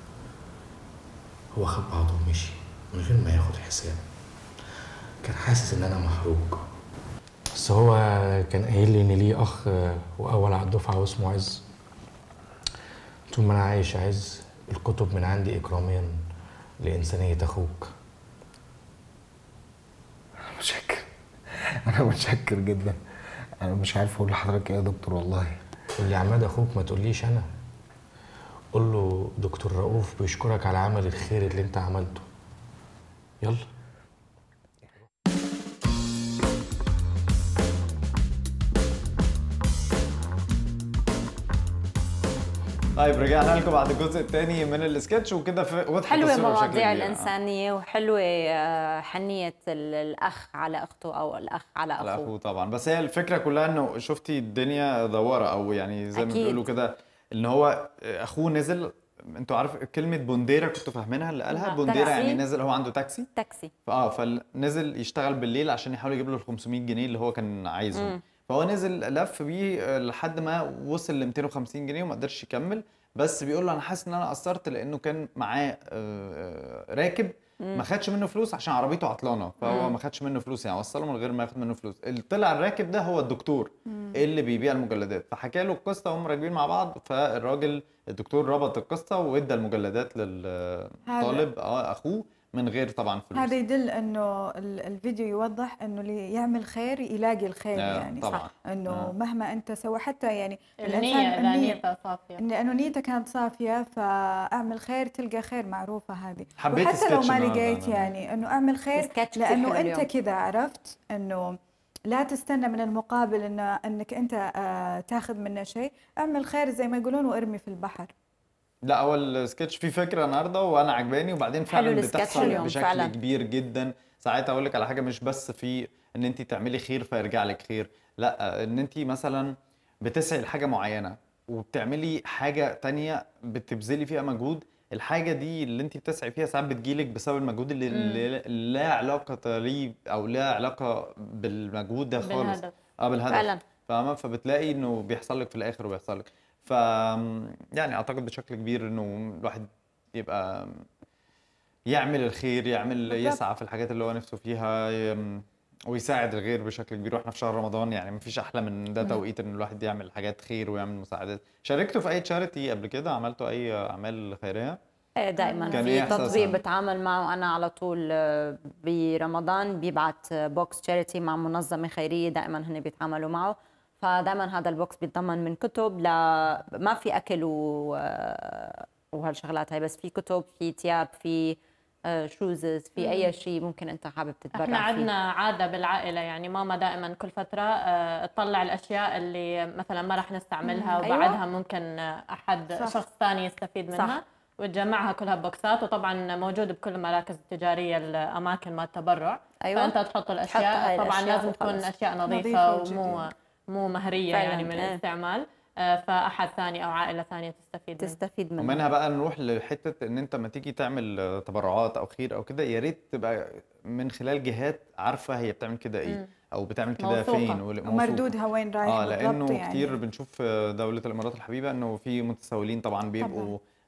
هو خد بعضه ومشي من غير ما ياخد حساب كان حاسس إن أنا محروق بس هو كان قايل لي إن ليه أخ وأول على الدفعة واسمه عز طول ما أنا عايش يا عز الكتب من عندي إكراميا لإنسانية أخوك متشكر انا متشكر جدا انا مش عارف اقول لحضرتك ايه يا دكتور والله اللي عماد أخوك ما تقوليش أنا قول له دكتور رؤوف بيشكرك على عمل الخير اللي أنت عملته يلا طيب رجعنا لكم بعد الجزء الثاني من السكتش وكده في وضحت حلوة الصورة بشكل مواضيع كبير. الإنسانية وحلوة آه، حنية ال- الأخ على أخته أو الأخ على على أخوه اخوه طبعا بس هي الفكره كلها انه شفتي الدنيا دواره او يعني زي ما أكيد. بيقولوا كده ان هو اخوه نزل انتوا عارف كلمه بونديرا كنتوا فاهمينها اللي قالها لا، بونديرا تاكسي. يعني نزل هو عنده تاكسي تاكسي فاه فنزل يشتغل بالليل عشان يحاول يجيب له ال 500 جنيه اللي هو كان عايزهم مم. فهو نزل لف بيه آه، لحد ما وصل ل 250 جنيه وما قدرش يكمل بس بيقول له انا حاسس ان انا قصرت لانه كان معاه آه، آه، راكب ما خدش منه فلوس عشان عربيته عطلانه فهو مم. ما خدش منه فلوس يعني وصله من غير ما ياخد منه فلوس اللي طلع الراكب ده هو الدكتور اللي بيبيع المجلدات فحكى له القصه وهم راكبين مع بعض فالراجل الدكتور ربط القصه وادى المجلدات للطالب اه اخوه من غير طبعا فلوس هذا يدل انه ال- الفيديو يوضح انه اللي يعمل خير يلاقي الخير آه، يعني طبعاً. صح انه آه. مهما انت سوى حتى يعني النية إذا نيتها صافية إن- لانه نيتك كانت صافيه فاعمل خير تلقى خير معروفه هذه حبيت وحتى لو السكتش ما النهاردة لقيت أنا. يعني انه اعمل خير السكتش كتير لانه حلو انت اليوم. كذا عرفت انه لا تستنى من المقابل انه انك انت آه تاخذ منه شيء اعمل خير زي ما يقولون وارمي في البحر لا هو السكتش فيه فكره النهارده وانا عجباني وبعدين حلو فعلا السكتش بتحصل اليوم، بشكل فعلاً. كبير جدا ساعات اقول لك على حاجه مش بس في ان انت تعملي خير فيرجع لك خير لا ان انت مثلا بتسعي لحاجه معينه وبتعملي حاجه تانية بتبذلي فيها مجهود الحاجه دي اللي انت بتسعي فيها ساعات بتجيلك بسبب المجهود اللي, اللي لا علاقه ليه او لا علاقه بالمجهود ده خالص بالهدف. اه بالهدف فعلاً. فاهمه فبتلاقي انه بيحصل لك في الاخر وبيحصل لك ف يعني اعتقد بشكل كبير انه الواحد يبقى يعمل الخير يعمل بالظبط. يسعى في الحاجات اللي هو نفسه فيها يم- ويساعد الغير بشكل كبير واحنا في شهر رمضان يعني مفيش احلى من ده توقيت ان الواحد يعمل حاجات خير ويعمل مساعدات شاركتوا في اي تشاريتي قبل كده عملتوا اي اعمال خيريه ايه دائما كان في إيه تطبيق إحساسها؟ بتعامل معه انا على طول آه، برمضان بيبعت بوكس تشاريتي مع منظمه خيريه دائما هن بيتعاملوا معه فدائما هذا البوكس بيتضمن من كتب ل ما في اكل و... آه، وهالشغلات هاي بس في كتب في ثياب في شوزز في اي شيء ممكن انت حابب تتبرع احنا فيه عندنا عاده بالعائله يعني ماما دائما كل فتره آه، تطلع الاشياء اللي مثلا ما راح نستعملها مم، أيوة. وبعدها ممكن آه، احد صح. شخص ثاني يستفيد صح. منها وتجمعها كلها ببوكسات وطبعا موجود بكل المراكز التجاريه الاماكن ما التبرع أيوة. فانت تحط هاي الاشياء طبعا الأشياء لازم تكون وخلص. اشياء نظيفه, نظيفة ومو وجديدة. مو مهريه فعلاً، يعني من إيه. الاستعمال آه، فاحد ثاني او عائله ثانيه تستفيد منه تستفيد منه ومنها بقى نروح لحته ان انت لما تيجي تعمل آه، تبرعات او خير او كده يا ريت تبقى من خلال جهات عارفه هي بتعمل كده ايه مم. او بتعمل كده موثوقة. فين وال- موثوقة. ومردودها وين رايح اه بالضبط لانه يعني. كتير بنشوف في دوله الامارات الحبيبه انه في متسولين طبعا بيبقوا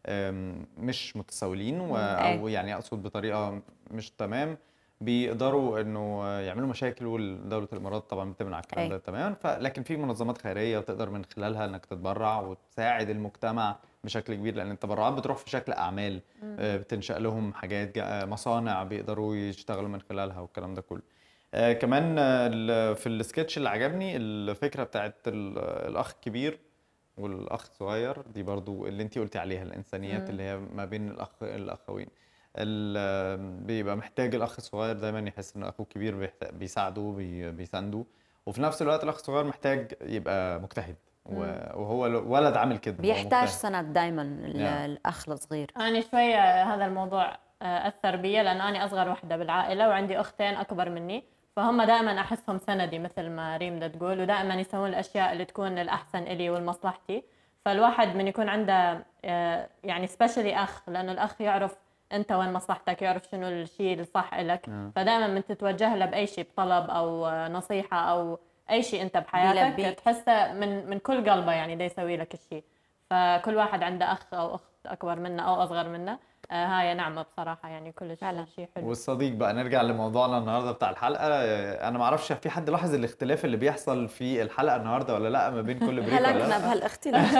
آم، مش متساولين و... أي. او يعني اقصد بطريقه مش تمام بيقدروا انه يعملوا مشاكل ودوله الامارات طبعا بتمنع الكلام أي. ده تماما ف... لكن في منظمات خيريه تقدر من خلالها انك تتبرع وتساعد المجتمع بشكل كبير لان التبرعات بتروح في شكل اعمال آه، بتنشأ لهم حاجات جا- مصانع بيقدروا يشتغلوا من خلالها والكلام ده كله آه، كمان آه، ال- في السكتش اللي عجبني الفكره بتاعت ال- الاخ الكبير والاخ الصغير دي برضو اللي انت قلتي عليها الانسانيات اللي هي ما بين الاخ الاخوين ال- بيبقى محتاج الاخ الصغير دايما يحس ان اخوه الكبير بيحت- بيساعده بي- بيسانده وفي نفس الوقت الاخ الصغير محتاج يبقى مجتهد و- وهو ولد عامل كده هو بيحتاج مجتهد. سند دائما نعم. الاخ الصغير أنا شوية هذا الموضوع آه، أثر بي لأن أنا أصغر وحدة بالعائلة وعندي أختين أكبر مني فهم دائما أحسهم سندي مثل ما ريم دا تقول ودائما يسوون الأشياء اللي تكون الأحسن إلي ولمصلحتي فالواحد من يكون عنده آه، يعني سبيشلي أخ لأنه الأخ يعرف أنت وين مصلحتك يعرف شنو الشيء الصح إلك نعم. فدائما من تتوجه له بأي شيء بطلب أو آه، نصيحة أو أي شيء أنت بحياتك بيلبيك. تحسه من من كل قلبه يعني دا يسوي لك الشيء فكل واحد عنده أخ أو أخت أكبر منه أو أصغر منه آه هاي نعمة بصراحة يعني كل فعلا. شيء حلو والصديق بقى نرجع لموضوعنا النهارده بتاع الحلقه آه، انا ما اعرفش في حد لاحظ الاختلاف اللي بيحصل في الحلقه النهارده ولا لا ما بين كل بريك ولا هلكنا لا بهالاختلاف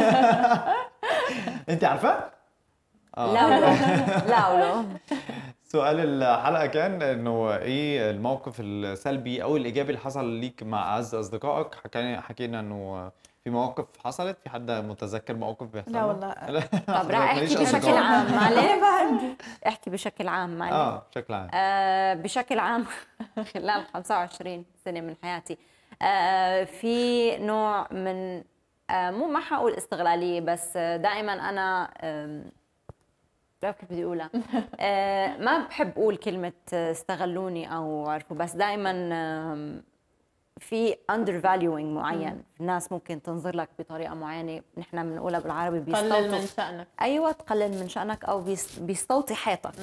انت عارفه آه. لا ولو لا ولو سؤال الحلقه كان انه ايه الموقف السلبي او الايجابي اللي حصل ليك مع اعز اصدقائك حكينا حكينا انه في مواقف حصلت في حد متذكر موقف بيحصل لا له؟ والله. طب راح ماليش احكي بشكل أصدقاء. عام معلش احكي بشكل عام معلش اه بشكل عام آه، بشكل عام خلال 25 سنة من حياتي آه، في نوع من آه، مو ما حقول استغلالية بس آه، دائما أنا آم، بعرف كيف بدي أقولها آه، ما بحب أقول كلمة آه، استغلوني أو عرفوا بس دائما آم، في undervaluing معين الناس ممكن تنظر لك بطريقة معينة نحن بنقولها بالعربي قلل من بيستوطوا شأنك ايوه تقلل من شانك او بيس- بيستوطي حيطك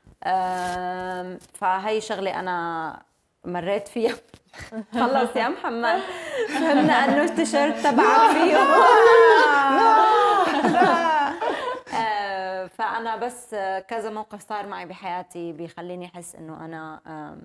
آم، فهي شغله انا مريت فيها خلص يا محمد فهمنا انه التيشيرت تبعك فيه آه، فانا بس آه، كذا موقف صار معي بحياتي بيخليني احس انه انا آم،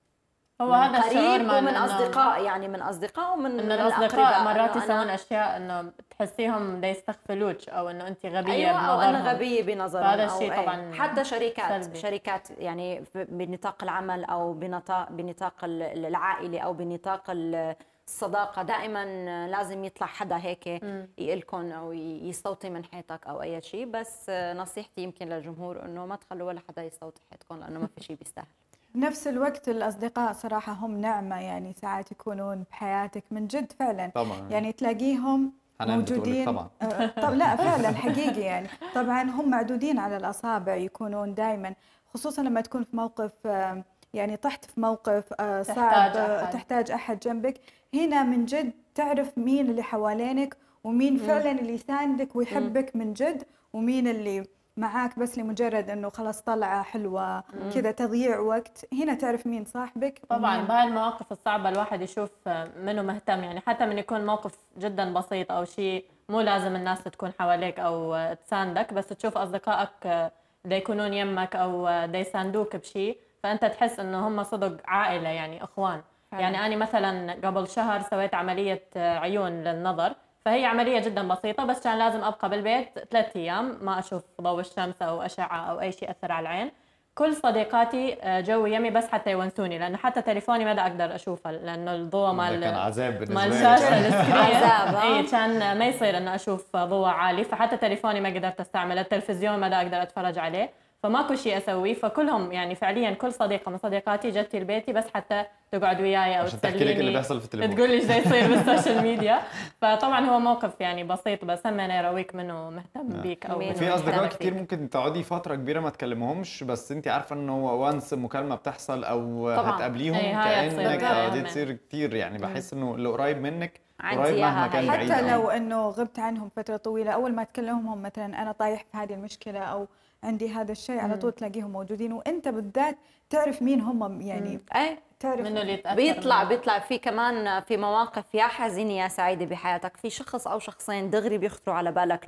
هو من هذا الشعور قريب من ومن إنه- اصدقاء يعني من اصدقاء ومن انه من الاصدقاء مرات إنه أنا- يسوون اشياء انه تحسيهم دا يستغفلوك او انه انت غبيه ايوه او بنظرهم انا غبيه بنظرهم فهذا أو الشيء إيه. طبعا حتى شركات سلبي. شركات يعني ب- بنطاق العمل او بنطاق بنطاق ال- العائله او بنطاق ال- الصداقه دائما لازم يطلع حدا هيك يقلكم او ي- يستوطي من حياتك او اي شيء بس نصيحتي يمكن للجمهور انه ما تخلوا ولا حدا يستوطي حياتكم لانه ما في شيء بيستاهل بنفس الوقت الأصدقاء صراحة هم نعمة يعني ساعات يكونون بحياتك من جد فعلا طبعا يعني تلاقيهم حنان بتقولك موجودين طبعا. آه، طب لا فعلا حقيقي يعني طبعا هم معدودين على الأصابع يكونون دائما خصوصا لما تكون في موقف آه، يعني طحت في موقف آه، صعب تحتاج آه، أحد. تحتاج أحد جنبك هنا من جد تعرف مين اللي حوالينك ومين فعلا اللي يساندك ويحبك من جد ومين اللي معاك بس لمجرد انه خلاص طلعه حلوه كذا تضييع وقت هنا تعرف مين صاحبك طبعا ومين- بهاي المواقف الصعبة الواحد يشوف منه مهتم يعني حتى من يكون موقف جدا بسيط أو شيء مو لازم الناس تكون حواليك أو تساندك بس تشوف أصدقائك دا يكونون يمك أو دا يساندوك بشيء فأنت تحس إنه هم صدق عائلة يعني إخوان فعلا. يعني أنا مثلا قبل شهر سويت عملية عيون للنظر فهي عملية جدا بسيطة بس كان لازم أبقى بالبيت ثلاثة أيام ما أشوف ضوء الشمس أو أشعة أو أي شيء أثر على العين كل صديقاتي آه، جو يمي بس حتى يونسوني لانه حتى تليفوني ما دا اقدر اشوفه لانه الضوء ده مال كان عذاب بالنسبه مال لي شاشه السكرين عذاب، آه. اي كان ما يصير انه اشوف ضوء عالي فحتى تليفوني ما قدرت استعمله التلفزيون ما دا اقدر اتفرج عليه فماكو شيء اسويه فكلهم يعني فعليا كل صديقه من صديقاتي جت لبيتي بس حتى تقعد وياي او عشان تحكي لك اللي تسليني بيحصل في التليفون تقول لي ايش دا يصير بالسوشيال ميديا فطبعا هو موقف يعني بسيط بس هم انا يراويك منه مهتم بيك او أمين. وفي إنه اصدقاء مهتم كتير فيك. ممكن تقعدي فتره كبيره ما تكلمهمش بس انت عارفه انه وانس مكالمه بتحصل او طبعاً. هتقابليهم أي هاي تصير كانك آه، دي دايماً. تصير كتير يعني بحس انه اللي قريب منك عندي قريب إياها مهما كان هاي. بعيد حتى آه. لو انه غبت عنهم فتره طويله اول ما تكلمهم مثلا انا طايح في هذه المشكله او عندي هذا الشيء على طول تلاقيهم موجودين وانت بالذات تعرف مين هم يعني اي تعرف منه اللي يتاثر بيطلع منه. بيطلع في كمان في مواقف يا حزينه يا سعيده بحياتك في شخص او شخصين دغري بيخطروا على بالك لت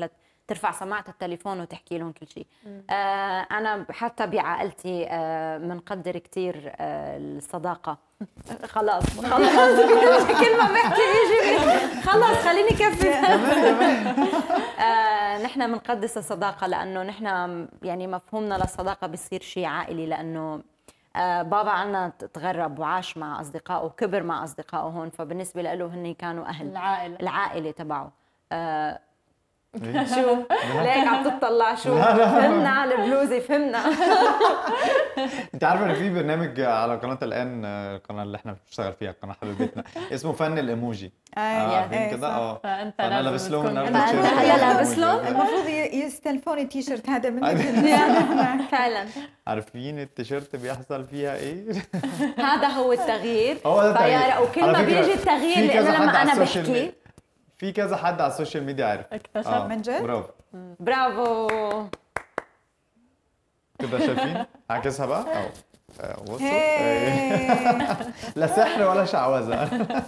ترفع سماعه التليفون وتحكي لهم كل شيء آه انا حتى بعائلتي آه بنقدر كثير آه الصداقه خلاص خلاص كل ما بحكي يجي خلاص خليني كفي آه نحن بنقدس الصداقه لانه نحن يعني مفهومنا للصداقه بيصير شيء عائلي لانه آه بابا عنا تغرب وعاش مع اصدقائه وكبر مع اصدقائه هون فبالنسبه له هن كانوا اهل العائله العائله تبعه آه إيه؟ شو ليك عم تطلع شو لا، لا. فهمنا على البلوزه فهمنا انت عارفه ان في برنامج على قناه الان آه، القناه اللي احنا بنشتغل فيها قناه حبيب بيتنا اسمه فن الايموجي آه، آه، عارفين إيه، كده صح. اه فانت فانا لازم لابس لهم تكون- النهارده فأنت تيشيرت هلا الإيموجي. لابس لهم؟ المفروض ي- يستلفوني التيشيرت هذا منك فعلا عارفين التيشيرت بيحصل فيها ايه؟ هذا هو التغيير هو ده التغيير. فيا وكل على ما فكرة، بيجي التغيير في كذا لانه حد لما على انا السوشيال بحكي ميديا. في كذا حد على السوشيال ميديا عارف اكتشف آه، من جد؟ برافو برافو كده شايفين؟ عكسها بقى اهو آه، بصوا هي. لا سحر ولا شعوذه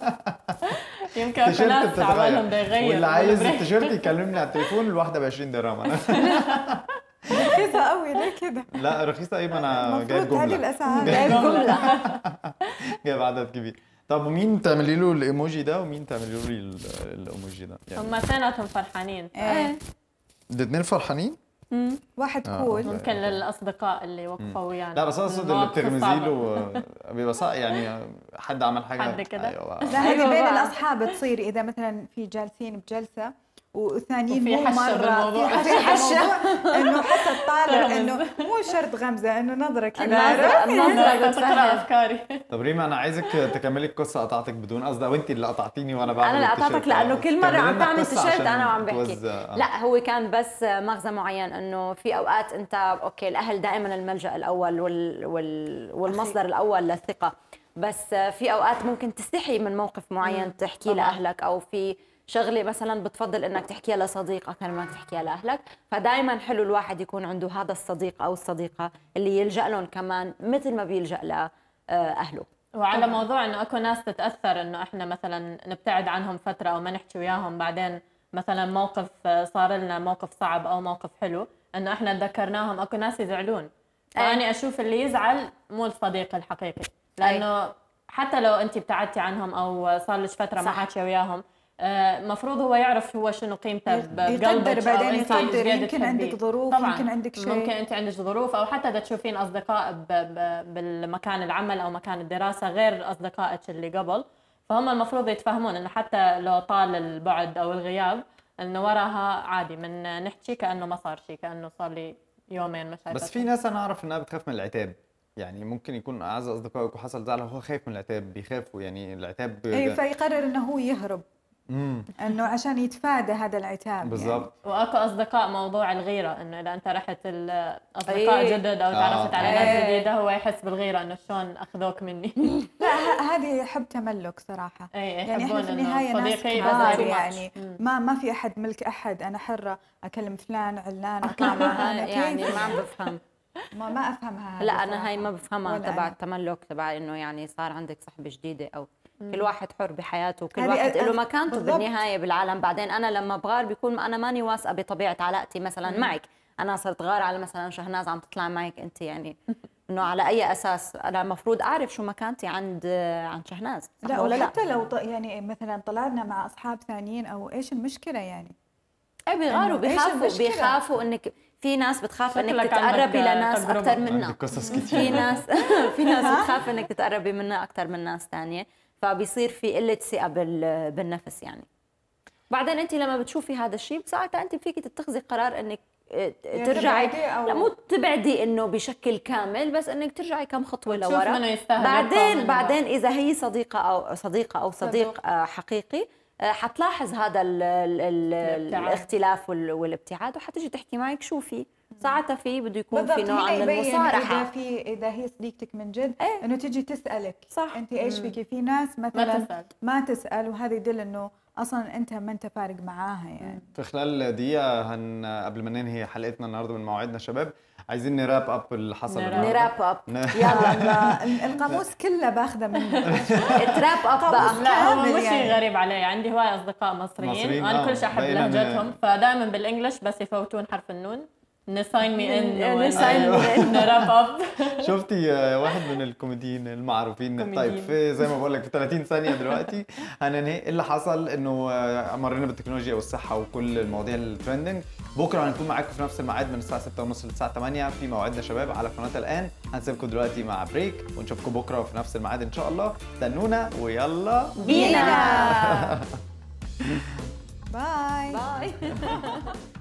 يمكن اكو التيشيرت ناس عبالهم بده بتتغير يغير واللي عايز بالبريك. التيشيرت يكلمني على التليفون الواحده ب 20 درهم انا رخيصة قوي ليه كده؟ لا رخيصه ايه ما انا جايب المفروض هذه جمله الاسعار جايب جمله جايب عدد كبير طب ومين تعملي له الايموجي ده ومين تعملي له ال- الايموجي ده يعني هم اثنيناتهم فرحانين إيه. الاثنين فرحانين واحد آه، كول أوكي. ممكن للاصدقاء اللي وقفوا ويانا لا بس اقصد اللي المواقف بتغمزي الصعبة. له آه، بيبقى صعب يعني حد عمل حاجه حد كده؟ ايوه لا هذه أيوة بين بقى. الاصحاب تصير اذا مثلا في جالسين بجلسه والثانيين وفي مو حشة مره بالموضوع. في في حشه انه حتى تطالع غمز. انه مو شرط غمزه انه نظره كذا النظرة النظرة كنت بقرا بتفهم افكاري طب ريما انا عايزك تكملي القصه قطعتك بدون قصد او انت اللي قطعتيني وانا بعمل انا اللي التيشيرت. قطعتك لانه آه. كل مره كملي عم لنا تعمل القصة تيشيرت عشان انا وعم بحكي توزع. آه. لا هو كان بس مغزى معين انه في اوقات انت اوكي الاهل دائما الملجا الاول وال وال والمصدر الاول للثقه بس في اوقات ممكن تستحي من موقف معين تحكيه طبعاً. لاهلك او في شغله مثلا بتفضل انك تحكيها لصديق اكثر ما تحكيها لاهلك فدائما حلو الواحد يكون عنده هذا الصديق او الصديقه اللي يلجا لهم كمان مثل ما بيلجا لاهله وعلى موضوع انه اكو ناس تتاثر انه احنا مثلا نبتعد عنهم فتره او ما نحكي وياهم بعدين مثلا موقف صار لنا موقف صعب او موقف حلو انه احنا تذكرناهم اكو ناس يزعلون فاني اشوف اللي يزعل مو الصديق الحقيقي لانه حتى لو انت ابتعدتي عنهم او صار لك فتره ما صح. حاكيه وياهم المفروض هو يعرف هو شنو قيمته ب- يقدر بقلبك أو بعدين أنت يقدر قد يمكن تحبيه. عندك ظروف طبعاً. يمكن عندك شيء ممكن انت عندك ظروف او حتى اذا تشوفين اصدقاء ب... ب... بالمكان العمل او مكان الدراسه غير اصدقائك اللي قبل فهم المفروض يتفهمون انه حتى لو طال البعد او الغياب انه وراها عادي من نحكي كانه ما صار شيء كانه صار لي يومين مش عارفة بس في ناس انا اعرف انها بتخاف من العتاب يعني ممكن يكون اعز اصدقائك وحصل زعل هو خايف من العتاب بيخافوا يعني العتاب اي فيقرر انه هو يهرب امم انه عشان يتفادى هذا العتاب بالضبط واكو اصدقاء موضوع الغيره انه اذا انت رحت الاصدقاء أي. جدد او تعرفت آه. على ناس إيه. جديده هو يحس بالغيره انه شلون اخذوك مني لا ه- هذه حب تملك صراحه اي يعني يحبون احنا في إنه النهايه ناس صديقي كبار بس too much. يعني مم. ما ما في احد ملك احد انا حره اكلم فلان علان اطلع مع هذا يعني كيف ما عم بفهم ما, ما افهمها هذه لا انا صراحة. هاي ما بفهمها ولا تبع أنا. التملك تبع انه يعني صار عندك صحبه جديده او كل واحد حر بحياته وكل هذه واحد أ- له أ- مكانته بالضبط. بالنهايه بالعالم بعدين انا لما بغار بيكون انا ماني واثقه بطبيعه علاقتي مثلا معك انا صرت غار على مثلا شهناز عم تطلع معك انت يعني انه على اي اساس انا المفروض اعرف شو مكانتي عند عند شهناز صح لا ولا لا وحتى لو ط... يعني مثلا طلعنا مع اصحاب ثانيين او ايش المشكله يعني ايه بيغاروا إنه إيش بيخافوا المشكلة؟ بيخافوا انك في ناس بتخاف انك شكلك تتقربي عندك لناس تجربة. اكثر منها عندك قصص في كتير ناس في ناس بتخاف انك تتقربي منها اكثر من ناس تانية فبيصير في قله ثقه بال- بالنفس يعني بعدين انت لما بتشوفي هذا الشيء ساعتها انت فيك تتخذي قرار انك اه، يا ترجعي تبعدي أو- لا مو تبعدي انه بشكل كامل بس انك ترجعي كم خطوه وتشوف لورا منه يستاهل يبقى بعدين ومنه بعدين اذا هي صديقه او صديقه او صديق اه، حقيقي اه، حتلاحظ هذا ال ال ال الابتعاد. الاختلاف وال- والابتعاد وحتجي تحكي معك شو في ساعتها في بده يكون في بالضبط نوع هنا من يبين اذا المصارحه في اذا هي صديقتك من جد إيه. انه تجي تسالك صح. انت ايش فيكي في ناس مثلا تسأل. ما تسال وهذا يدل انه اصلا انت ما انت فارق معاها يعني في خلال دقيقة هن قبل ما ننهي حلقتنا النهارده من موعدنا شباب عايزين نراب اب اللي حصل نراب. النهاردة. نراب اب ن- يلا ال- القاموس كله باخذه منه تراب اب بقى لا هو كامل مش شيء يعني. غريب علي عندي هواي اصدقاء مصريين, مصريين، وانا آه، كل شيء احب بقينا ن- لهجتهم فدائما بالانجلش بس يفوتون حرف النون نساين مي ان نساين me in. نراب اب شفتي آه، واحد من الكوميديين المعروفين طيب كوميديين. في زي ما بقول لك في 30 ثانيه دلوقتي هننهي إيه اللي حصل انه آه، مرينا بالتكنولوجيا والصحه وكل المواضيع الترندنج بكره هنكون معاكم في نفس الميعاد من الساعه 6:30 للساعه 8 في موعدنا شباب على قناه الان هنسيبكم دلوقتي مع بريك ونشوفكم بكره في نفس الميعاد ان شاء الله استنونا ويلا بينا باي باي